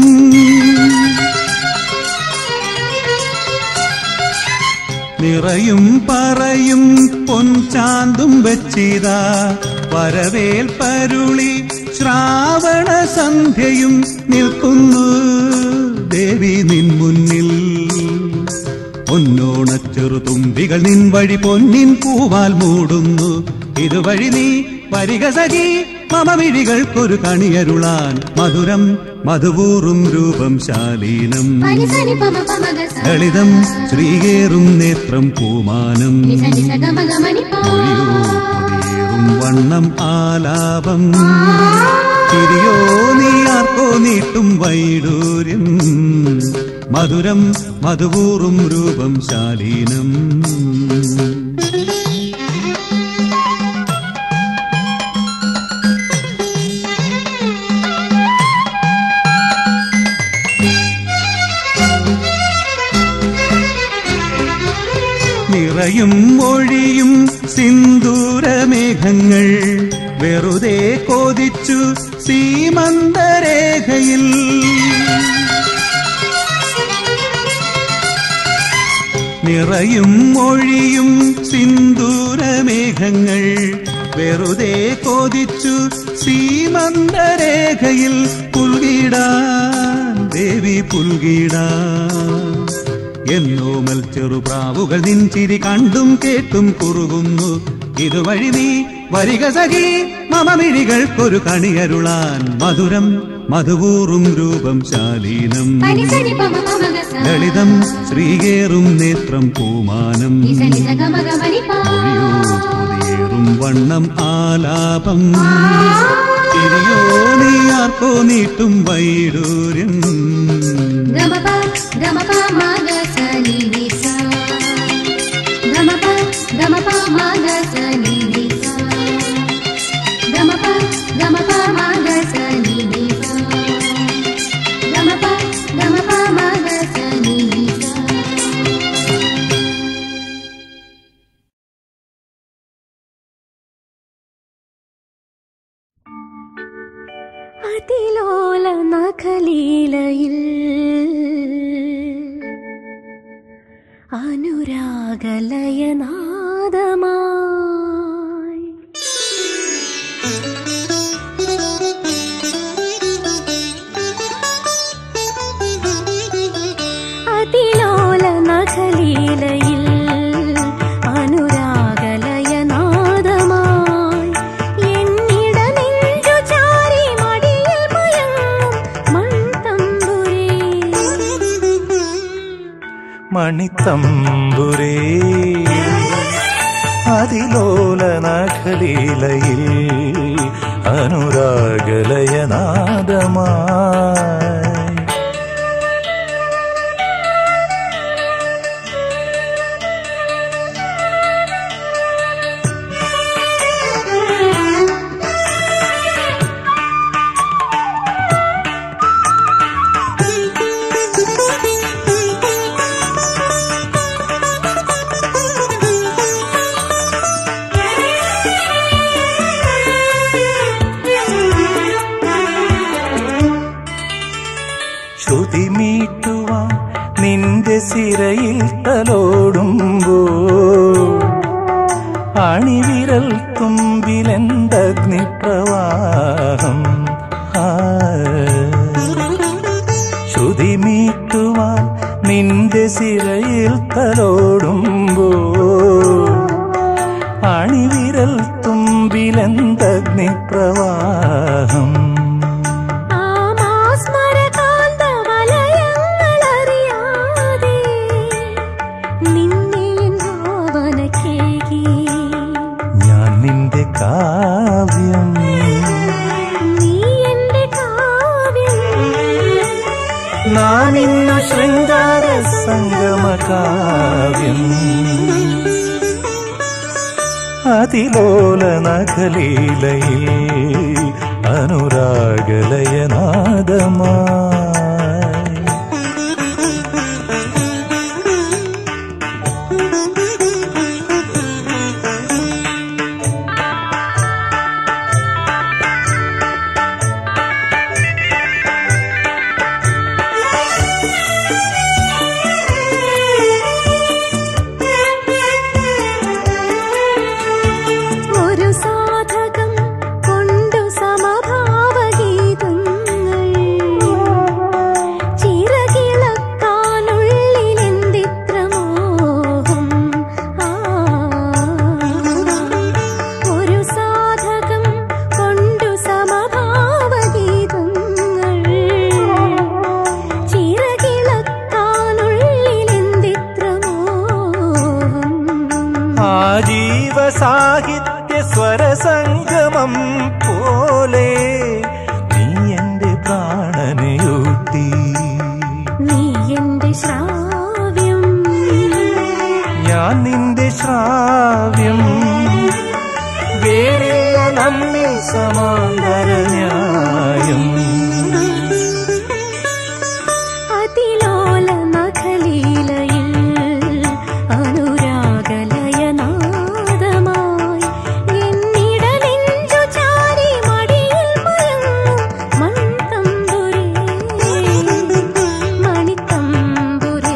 നിറയും പറയും പൊൻചാന്തും വെച്ചിതാ വരവേൽപ്പരുളി ശ്രാവണ സന്ധ്യയും നിൽക്കുന്നു ദേവി നിൻ മുന്നിൽ പൊന്നോണച്ചെറു തുമ്പികൾ നിൻ വഴി പൊന്നിൻ പൂവാൽ മൂടുന്നു ഇതുവഴി നീ വരിക സഖി മമമിഴികൾക്കൊരു കണിയരുളാൻ മധുരം മധുപൂറും രൂപം ശാലീനം സനി സനി പമ പമഗസ ലളിതം ശ്രീകേറും നേത്രം പൂമാനം നിസ നിസ ഗമ ഗമനി പ മൊഴിയോ കൊതിയേറും വണ്ണം ആലാപം ചിരിയോ നീയാർക്കോ നീട്ടും വൈഡൂര്യം മധുരം മധുപൂറും രൂപം ശാലീനം നിറയും മൊഴിയും സിന്ദൂരമേഘങ്ങൾ വെറുതെ കൊതിച്ചു സീമന്തരേഖയിൽ നിറയും മൊഴിയും സിന്ദൂരമേഘങ്ങൾ വെറുതെ കൊതിച്ചു സീമന്തരേഖയിൽ പുൽകിടാൻ ദേവി പുൽകിടാൻ എന്നോമൽ ചെറുപ്രാവുകൾ നിൻ ചിരി കണ്ടും കേട്ടും കുറുകുന്നു ഇതുവഴി നീ വരിക സഖി മമമിഴികൾക്കൊരു കണിയരുളാൻ മധുരം മധുപൂറും രൂപം ശാലീനം സനി സനി പമ പമഗസ ലളിതം ശ്രീകേറും നേത്രം പൂമാനം നിസ നിസ ഗമ ഗമനി പ മൊഴിയോ കൊതിയേറും വണ്ണം ആലാപം ചിരിയോ നീയാർക്കോ നീട്ടും വൈഡൂര്യം ഗമ പ ഗമ പ മഗസ നി നിസ ഗമ പ ഗമ പ മഗസ നി നിസ ഗമ പ ഗമ പ മഗസ നി നിസ ഗമ പ ഗമ പ മഗസ നി നിസ അതിലോല നഖലീലയിൽ അനുരാഗലയനാദമായി അതിലോല നഖലീലയിൽ അനുരാഗലയനാദമായി എന്നിട നെഞ്ചു ചാരി മടിയിൽ മയങ്ങും മൺതമ്പുരേ മണിത്തമ്പുരേ അതിലോല നഖലീലയിൽ അനുരാഗലയനാദമായി Thank you. നിന്റെ സിരയിൽ തലോടുമ്പോ അണിവിരൽ തുമ്പിലെന്തഗ്നിപ്രവാഹം ആ ശ്രുതിമീട്ടുവാൻ നിന്റെ സിരയിൽ തലോടുമ്പോ അണിവിരൽ തുമ്പിലെന്തഗ്നിപ്രവാഹം ആ മാസ്മരകാന്ത വലയങ്ങളറിയാതെ നിന്നെ എൻ ഭാവനക്കേകി ഞാൻ നിന്റെ കാവ്യം നീ എന്റെ കാവ്യം നാം ഇന്നു ശൃംഗാര സംഗമ കാവ്യം അതിലോല നഖലീലയിൽ അനുരാഗലയനാദമായി ഒരു സാധകം കൊണ്ടു സമഭാവഗീതങ്ങൾ ചിറകിളക്കാനുള്ളിലെന്തിത്ര മോഹം ആ ഒരു സാധകം കൊണ്ടു സമഭാവഗീതങ്ങൾ ചിറകിളക്കാനുള്ളിലെന്തിത്ര മോഹം ആജീവ സാഹിത്യ സ്വരസംഗമം പോലെ നീ എന്റെ പ്രാണനയൂട്ടി നീ എന്റെ ശ്രാവ്യം ഞാൻ നിന്റെ ശ്രാവ്യം വേറില്ല നമ്മിൽ സമാന്തര ന്യായം അതിലോല നഖലീലയിൽ അനുരാഗലയനാദമായി എന്നിടനെഞ്ചു ചാരി മടിയിൽ മയങ്ങും മൺതമ്പുരേ മണിത്തമ്പുരേ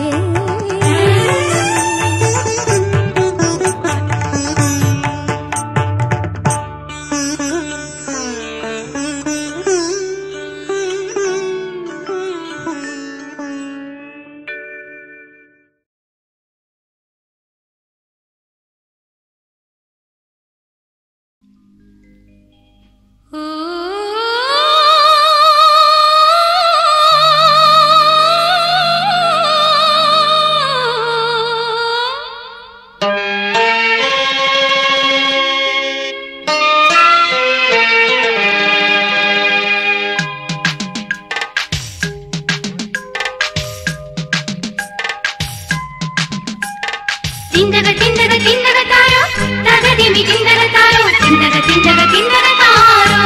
ತಿಂದಗ ತಿಂದಗ ತಿಂದಗ ತಾರೋ ತಗದಿಮಿ ತಿಂದಗ ತಾರೋ ತಿಂದಗ ತಿಂದಗ ತಿಂದಗ ತಾರೋ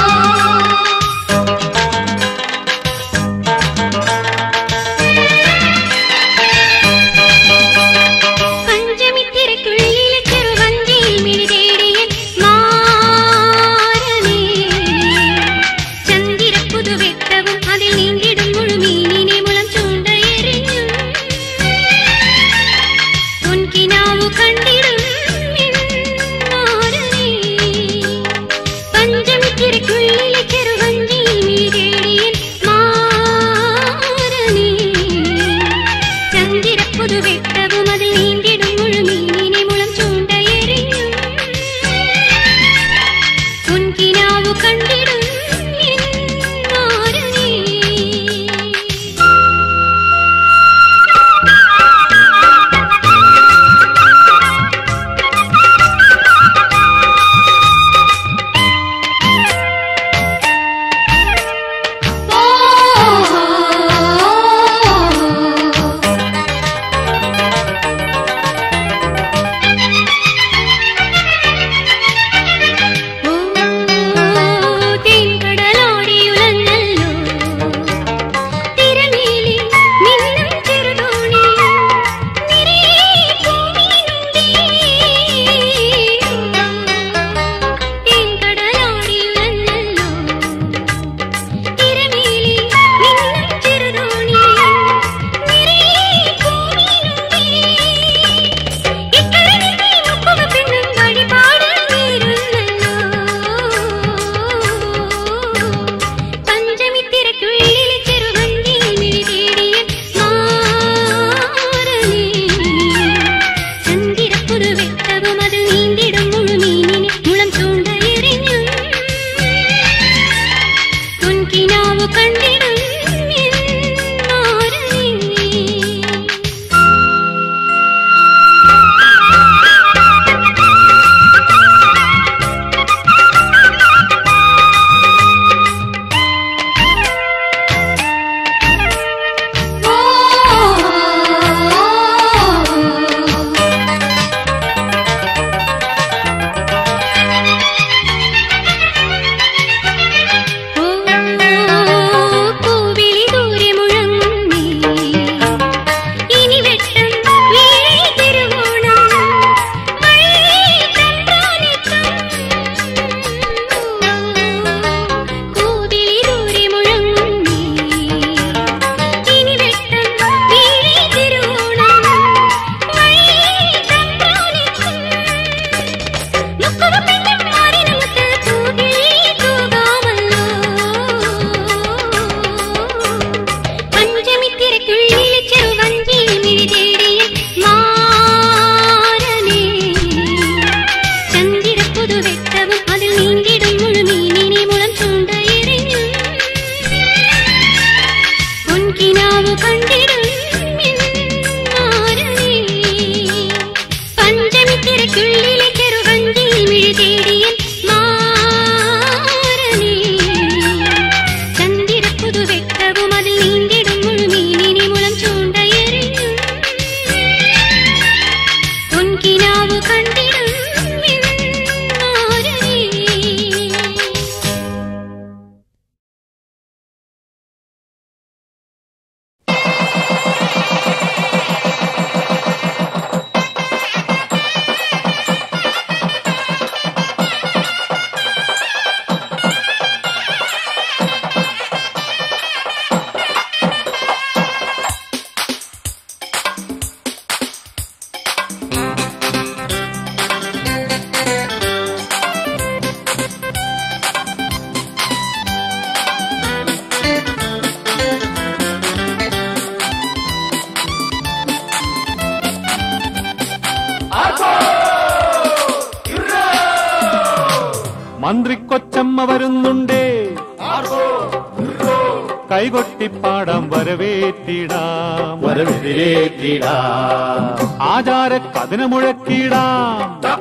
പഞ്ചമിത്തിരക്കുള്ളിലെ ചെറുവഞ്ചിയിൽ മിഴിതേടിയൻ മാരനേ. ചന്ദിരപ്പുതുവെട്ടവും അതിൽ നീണ്ടിടും മുഴുമീനിനെ മുളം ചൂണ്ടയെറിഞ്ഞു പൊൻകിനാവു കണ്ടിടും എന്നാരനേ. പഞ്ചമിത്തിരക്കുള്ളിലെ ചെറുവഞ്ചിയിൽ മിഴിതേടിയൻ മാരനേ. ചന്ദിരപ്പുതുവെട്ടവും അതിൽ നീണ്ടിടും മുഴുമീനിനെ മുളം ചൂണ്ടയെറിഞ്ഞു പൊൻകിനാവു കണ്ടിടും എന്നാരനേ. ഓ മന്ത്രി കൊച്ചമ്മ വരുന്നുണ്ടേ കൈകൊട്ടിപ്പാടാം വരവേറ്റിടാം ആചാര കഥന മുഴക്കിടാം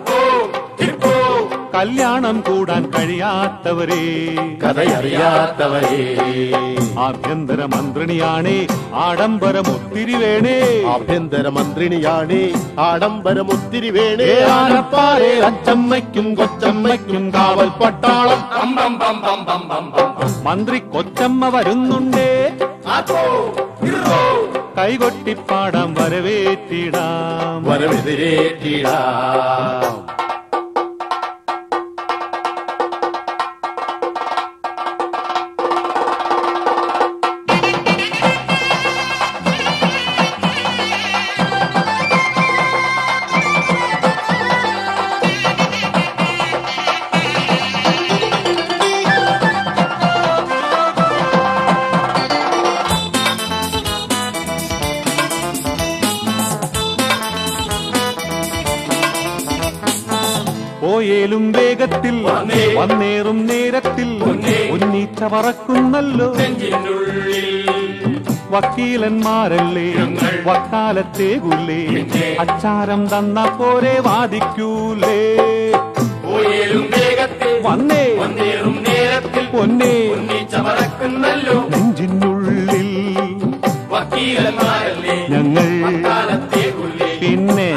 കല്യാണം കൂടാൻ കഴിയാത്തവരെ കഥയറിയാത്തവരെ ആഭ്യന്തര മന്ത്രിണിയാണേ ആഡംബരം ഒത്തിരി വേണേ ആഭ്യന്തര മന്ത്രിണിയാണ് ആഡംബരം ഒത്തിരി വേണേ ഏ ആനപ്പാറേ അച്ചമ്മയ്ക്കും കൊച്ചമ്മയ്ക്കും കാവൽ പട്ടാളം മന്ത്രി കൊച്ചമ്മ വരുന്നുണ്ടേ കൈകൊട്ടിപ്പാടാം വരവേറ്റിടാം വരവെതിരേറ്റിടാം പോയേലും വേഗത്തിൽ വന്നേറും നേരത്തിൽ ഉന്നീച്ച പറക്കുന്നല്ലോ വക്കീലന്മാരല്ലേ വക്കാലത്തെ ഗുല്ലേ അച്ചാരം തന്ന പോരെ വാദിക്കൂലേ വന്നേ പൊന്നേ നെഞ്ചിനുള്ളിൽ ഞങ്ങൾ പിന്നെ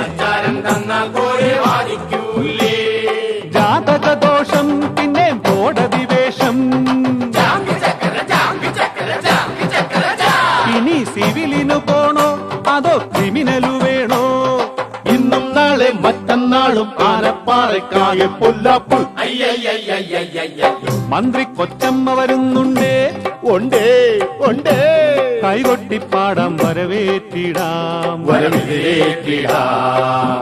ജാതക ദോഷം പിന്നെ ബോധവിവേഷം ഇനി സിവിലിനു പോണോ അതോ ക്രിമിനലു വേണോ ഇന്നും നാളെ മറ്റന്നാളും ആനപ്പാറയ്ക്കാകെ പൊല്ലാപ്പ് മന്ത്രി കൊച്ചമ്മ വരുന്നുണ്ടേ ഉണ്ടേ ഉണ്ടേ കൈകൊട്ടിപ്പാടാം വരവേറ്റിടാം വരവെതിരേറ്റിടാം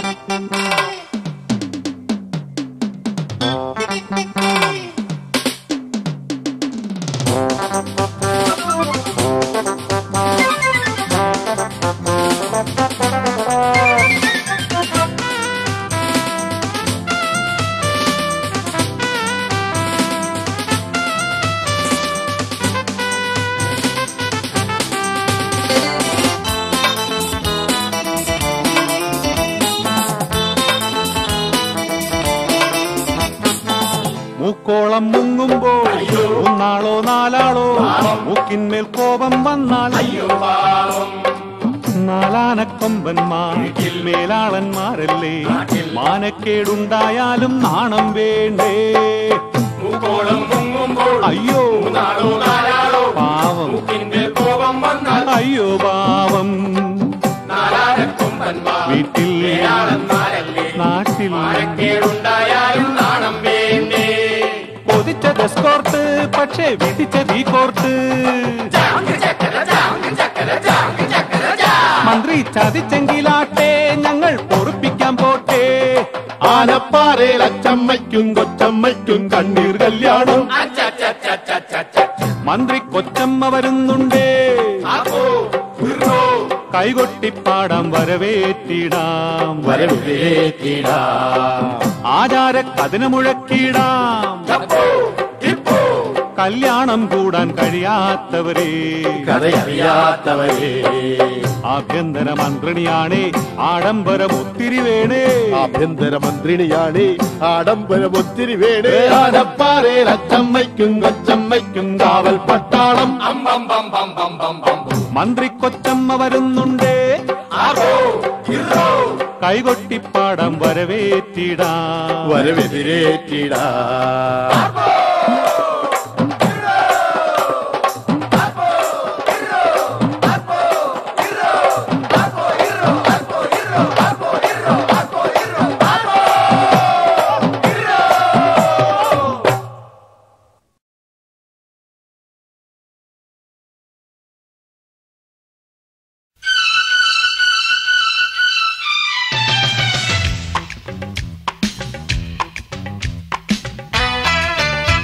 മൂക്കോളം മുങ്ങുമ്പോൾ ഒന്നാളോ നാലാളോ മൂക്കിന്മേൽ കോപം വന്നാൽ നാലാനക്കൊമ്പന്മാർ മേലാളന്മാരല്ലേ മാനക്കേടുണ്ടായാലും നാണം വേണ്ടേ അയ്യോ പാവം അയ്യോ പാവം വീട്ടിൽ നാട്ടിൽ കൊതിച്ച ഡെസ്കോർട്ട് പക്ഷേ വിധിച്ച ബി കോർട്ട് മന്ത്രി ചതിച്ചെങ്കിലാട്ടെ ഞങ്ങൾ പൊറുപ്പിക്കാൻ പോട്ടെ ആനപ്പാറയിൽ അച്ചമ്മയ്ക്കും കൊച്ചമ്മയ്ക്കും കണ്ണീർ കല്യാണം മന്ത്രി കൊച്ചമ്മ വരുന്നുണ്ടേ കൈകൊട്ടിപ്പാടാം വരവേറ്റിടാം വരവെതിരേറ്റിടാം ആചാര കഥന മുഴക്കിടാം കല്യാണം കൂടാൻ കഴിയാത്തവരെ കഥയറിയാത്തവരെ ആഭ്യന്തര മന്ത്രിണിയാണേ ആഡംബരം ഒത്തിരി വേണേ ആഭ്യന്തര മന്ത്രിണിയാണ് ആഡംബരം ഒത്തിരി വേണേ ആനപ്പാറയിൽ അച്ചമ്മയ്ക്കും കൊച്ചമ്മയ്ക്കും കാവൽ പട്ടാളം മന്ത്രി കൊച്ചമ്മ വരുന്നുണ്ടേ കൈകൊട്ടിപ്പാടാം വരവേറ്റിടാം വരവെതിരേറ്റിടാം ആ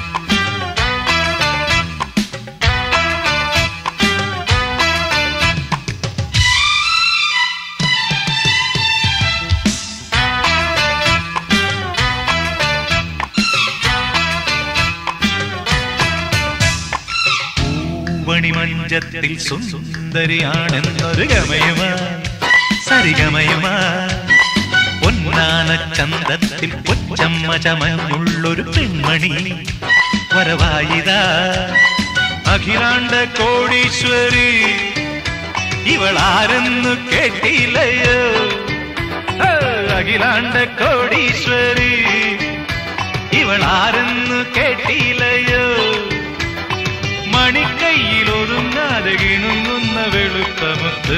മഞ്ചത്തിൽ സുന്ദരിയാണെന്നൊരു ഗമയുമായി സരിഗമയുമായി പൊന്നാന ചന്തത്തിൽ കൊച്ചമ്മ ചമഞ്ഞുള്ളൊരു പെൺമണി വരവായിതാ അഖിലാണ്ട കോടീശ്വരി ഇവളാരെന്നു കേട്ടില്ലയോ ഹേ, അഖിലാണ്ട കോടീശ്വരി ഇവളാരെന്നു കേട്ടില്ലയോ മണിക്കൈയിൽ ഒതുങ്ങാതെ കിണുങ്ങുന്ന വെളുത്തമുത്ത്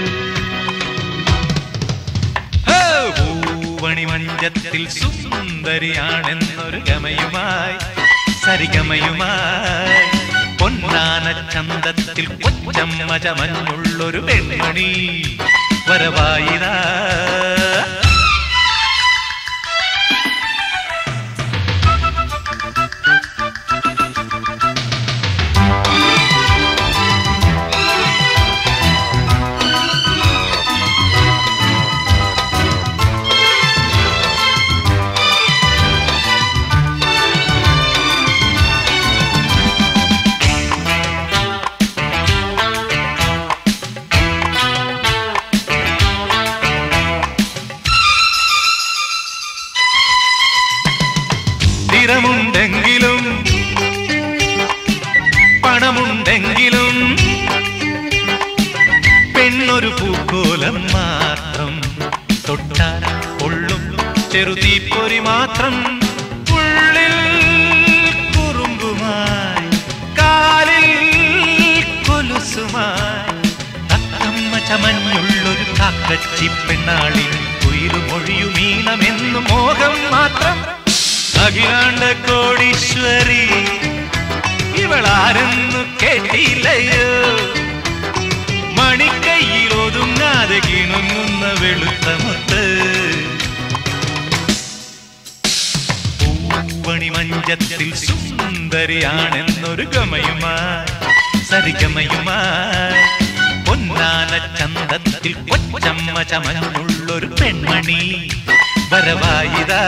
ഹേ, പൂവണി മഞ്ചത്തിൽ സുന്ദരിയാണെന്നൊരു ഗമയുമായി സരിഗമയുമായി പൊന്നാന ചന്തത്തിൽ കൊച്ചമ്മ ചമഞ്ഞുള്ളൊരു പെൺമണി വരവായിതാ സ്ഥിരമുണ്ടെങ്കിലും പണമുണ്ടെങ്കിലും പെണ്ണൊരു പൂക്കോലം മാത്രം തൊട്ടാൽ കൊള്ളും ചെറുതീപ്പൊരി മാത്രം ഉള്ളിൽ കുറുമ്പുമായി കാലിൽ കൊലുസുമായി തത്തമ്മ ചമഞ്ഞുള്ളൊരു കാക്കച്ചി പെണ്ണാളി കുയിലുമൊഴിയും ഈണമെന്നു മോഹം മാത്രം അഖിലാണ്ട കോടീശ്വരി ഇവളാരെന്നു കേട്ടില്ലയോ മണിക്കൈയിൽ ഒതുങ്ങാതെ കിണുങ്ങുന്ന വെളുത്ത മുത്ത് പൂവണി മഞ്ചത്തിൽ സുന്ദരിയാണെന്നൊരു ഗമയുമായി സരിഗമയുമായി പൊന്നാന ചന്തത്തിൽ കൊച്ചമ്മ ചമഞ്ഞുള്ളൊരു പെൺമണി വരവായിതാ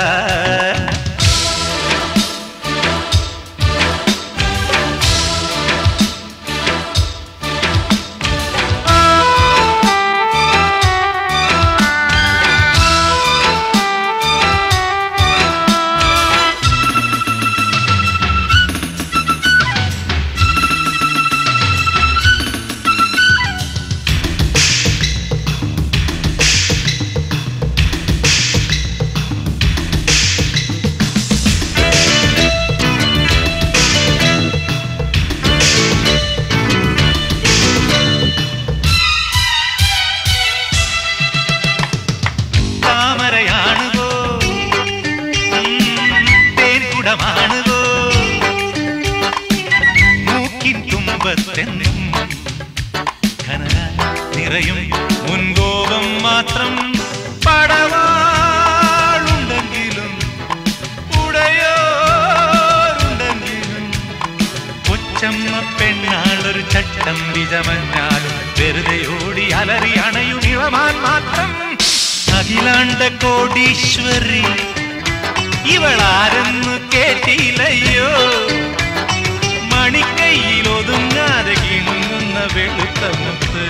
താമരയാണുകോ തേൻകുടമാണുകോ മൂക്കിൻ തുമ്പത്തെന്നും ഘനന നിറയും മുൻകോപം മാത്രം പടവാളുണ്ടെങ്കിലും ഉടയോരുണ്ടെങ്കിലും കൊച്ചമ്മ പെണ്ണാളൊരു ചട്ടം വിജമഞ്ഞാലും വെറുതെ ഓടി അലറി അണയും ഇളമാൻ മാത്രം അഖിലാണ്ട കോടീശ്വരി ഇവളാരെന്നു കേട്ടില്ലയോ മണിക്കൈയിൽ ഒതുങ്ങാതെ കിണുങ്ങുന്ന വെളുത്ത മുത്ത്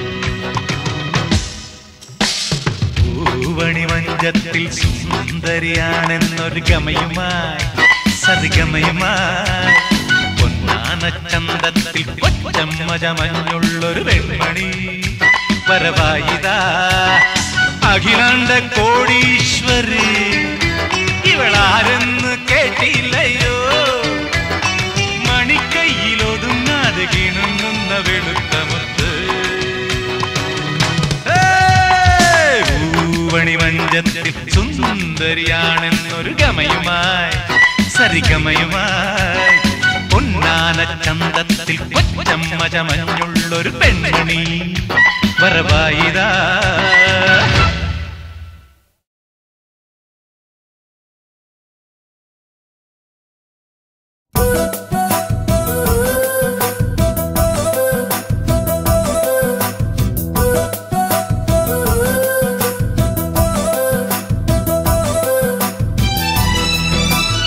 പൂവണി മഞ്ചത്തിൽ സുന്ദരിയാണെന്നൊരു ഗമയുമായി സതിഗമയുമായി പൊന്നാന ചന്തത്തിൽ കൊച്ചമ്മ ചമഞ്ഞുള്ളൊരു വെൺമണി വരവായിതാ അഖിലാണ്ട കോടീശ്വരി ഇവളാരെന്ന് കേട്ടില്ലയോ മണിക്കൈയിൽ ഒതുങ്ങാതെ കിണുങ്ങുന്ന വെളുത്ത മുത്ത് പൂവണി മഞ്ചത്തിൽ സുന്ദരിയാണെന്നൊരു ഗമയുമായി സരിഗമയുമായി പൊന്നാന ചന്തത്തിൽ കൊച്ചമ്മ ചമഞ്ഞുള്ളൊരു പെൺമണി വരവായിതാ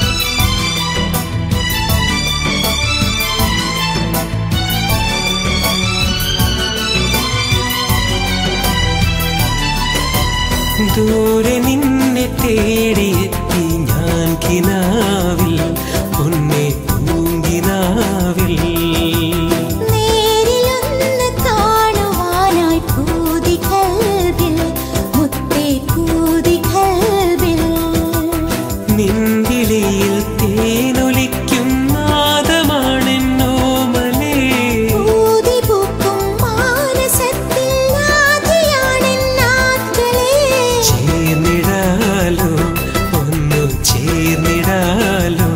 ും ദൂരെ നിന്നെ തേടിയെത്തി ഞാൻ കിനാവിൽ പൊന്നെ പൂങ്കിനാവിൽ നേരിലൊന്ന് കാണുവാനായി പൂതി കൽബിൽ മുത്തേ പൂതി കൽബിൽ നിൻവിളിയിൽ തേനൊലിക്കും നാദമാണെന്നോമലേ പൂതി പൂക്കും മാനസത്തിൽ ആദിയാണെന്നാത്കളേ ചേർന്നിടാലോ ഒന്നു ചേർന്നിടാലോ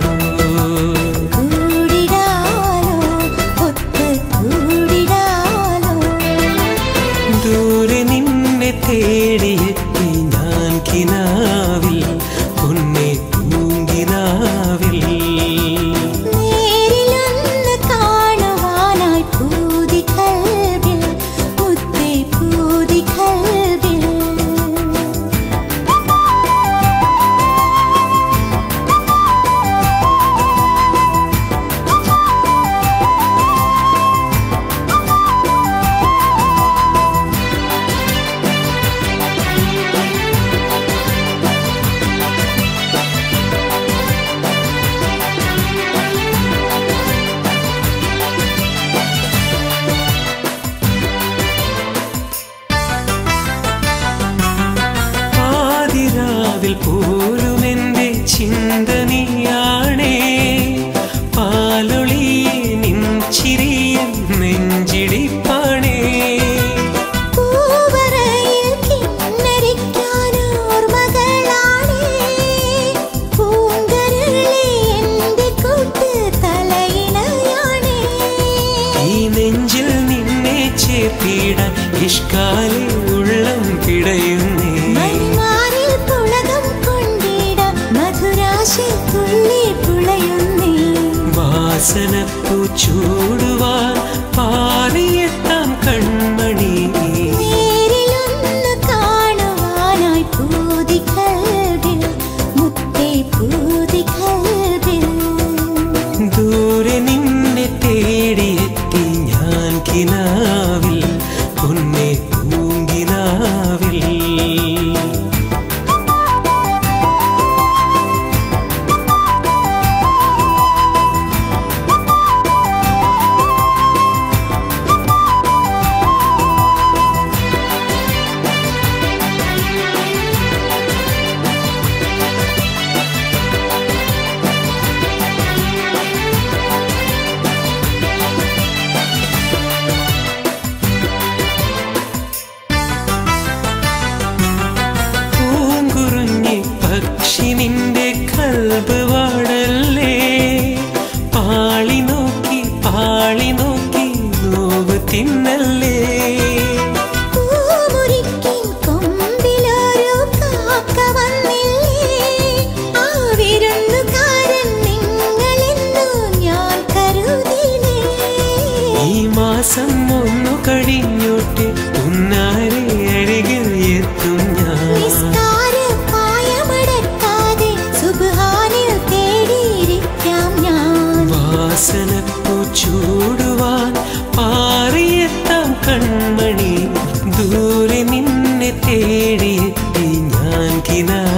കൂടിടാലോ ഒത്ത് കൂടിടാലോ ദൂരെ നിന്നെ തേടിയെത്തി ഞാൻ കിനാവിൽ പൊന്നെ പൂങ്കിനാവിൽ നേരിലൊന്ന് കാണുവാനായി പൂതി കൽബിൽ മുത്തേ പൂതി കൽബിൽ പാതിരാവിൽ പോലും എൻ്റെ ചിന്തനിയാണേ പാലൊളിയെ നിൻ ചിരിയൻ നെഞ്ചിടിപ്പാണേ പൂവറയിൽ കിന്നരിക്കാൻ ഓർമ്മകളാണേ പൂങ്കരളെ എൻ്റെ കൂട്ട് തലയിണയാണേ ഈ നെഞ്ചിൽ നിന്നെ ചേർത്തിടാൻ ഇഷ്കാലെ ഉള്ളം പിടയുന്നേ മണിമാറിൽ പുളകം കൊണ്ടിടാം മധുരാശി തുള്ളി പുളയുന്നേ വാസനപ്പൂ ചൂടുവാൻ പാറിയെത്താം കൺമണി നേരിലൊന്ന് കാണുവാനായി പൂതി കൽബിൽ മുത്തേ പൂതി കൽബിൽ ദൂരെ നിന്നെ തേടിയെത്തി ഞാൻ കിനാവിൽ പൊന്നെ പൂങ്കിനാവിൽ പൂങ്കുറുഞ്ഞി പക്ഷി നിന്റെ കൽബ് വാടല്ലേ പാളി നോക്കി പാളി നോക്കി നോവ് തിന്നല്ലേ പൂമുറിക്കിൻ കൊമ്പിലൊരു കാക്ക വന്നില്ലേ ആ വിരുന്നുകാരൻ നിങ്ങളെന്നു ഞാൻ കരുതിനേ ഈ മാസം ഒന്നു കഴിഞ്ഞോട്ട് ഉന്നാരെ അരികിൽ എത്തും ഞാൻ നിസ്കാര പായമടക്കാതെ സുബ്ഹാനിൽ തേടിയിരിക്കാം ഞാൻ വാസനപ്പൂ ചൂടുവാൻ പാറിയെത്താം കൺമണി ദൂരെ നിന്നെ തേടിയെത്തി ഞാൻ കിനാ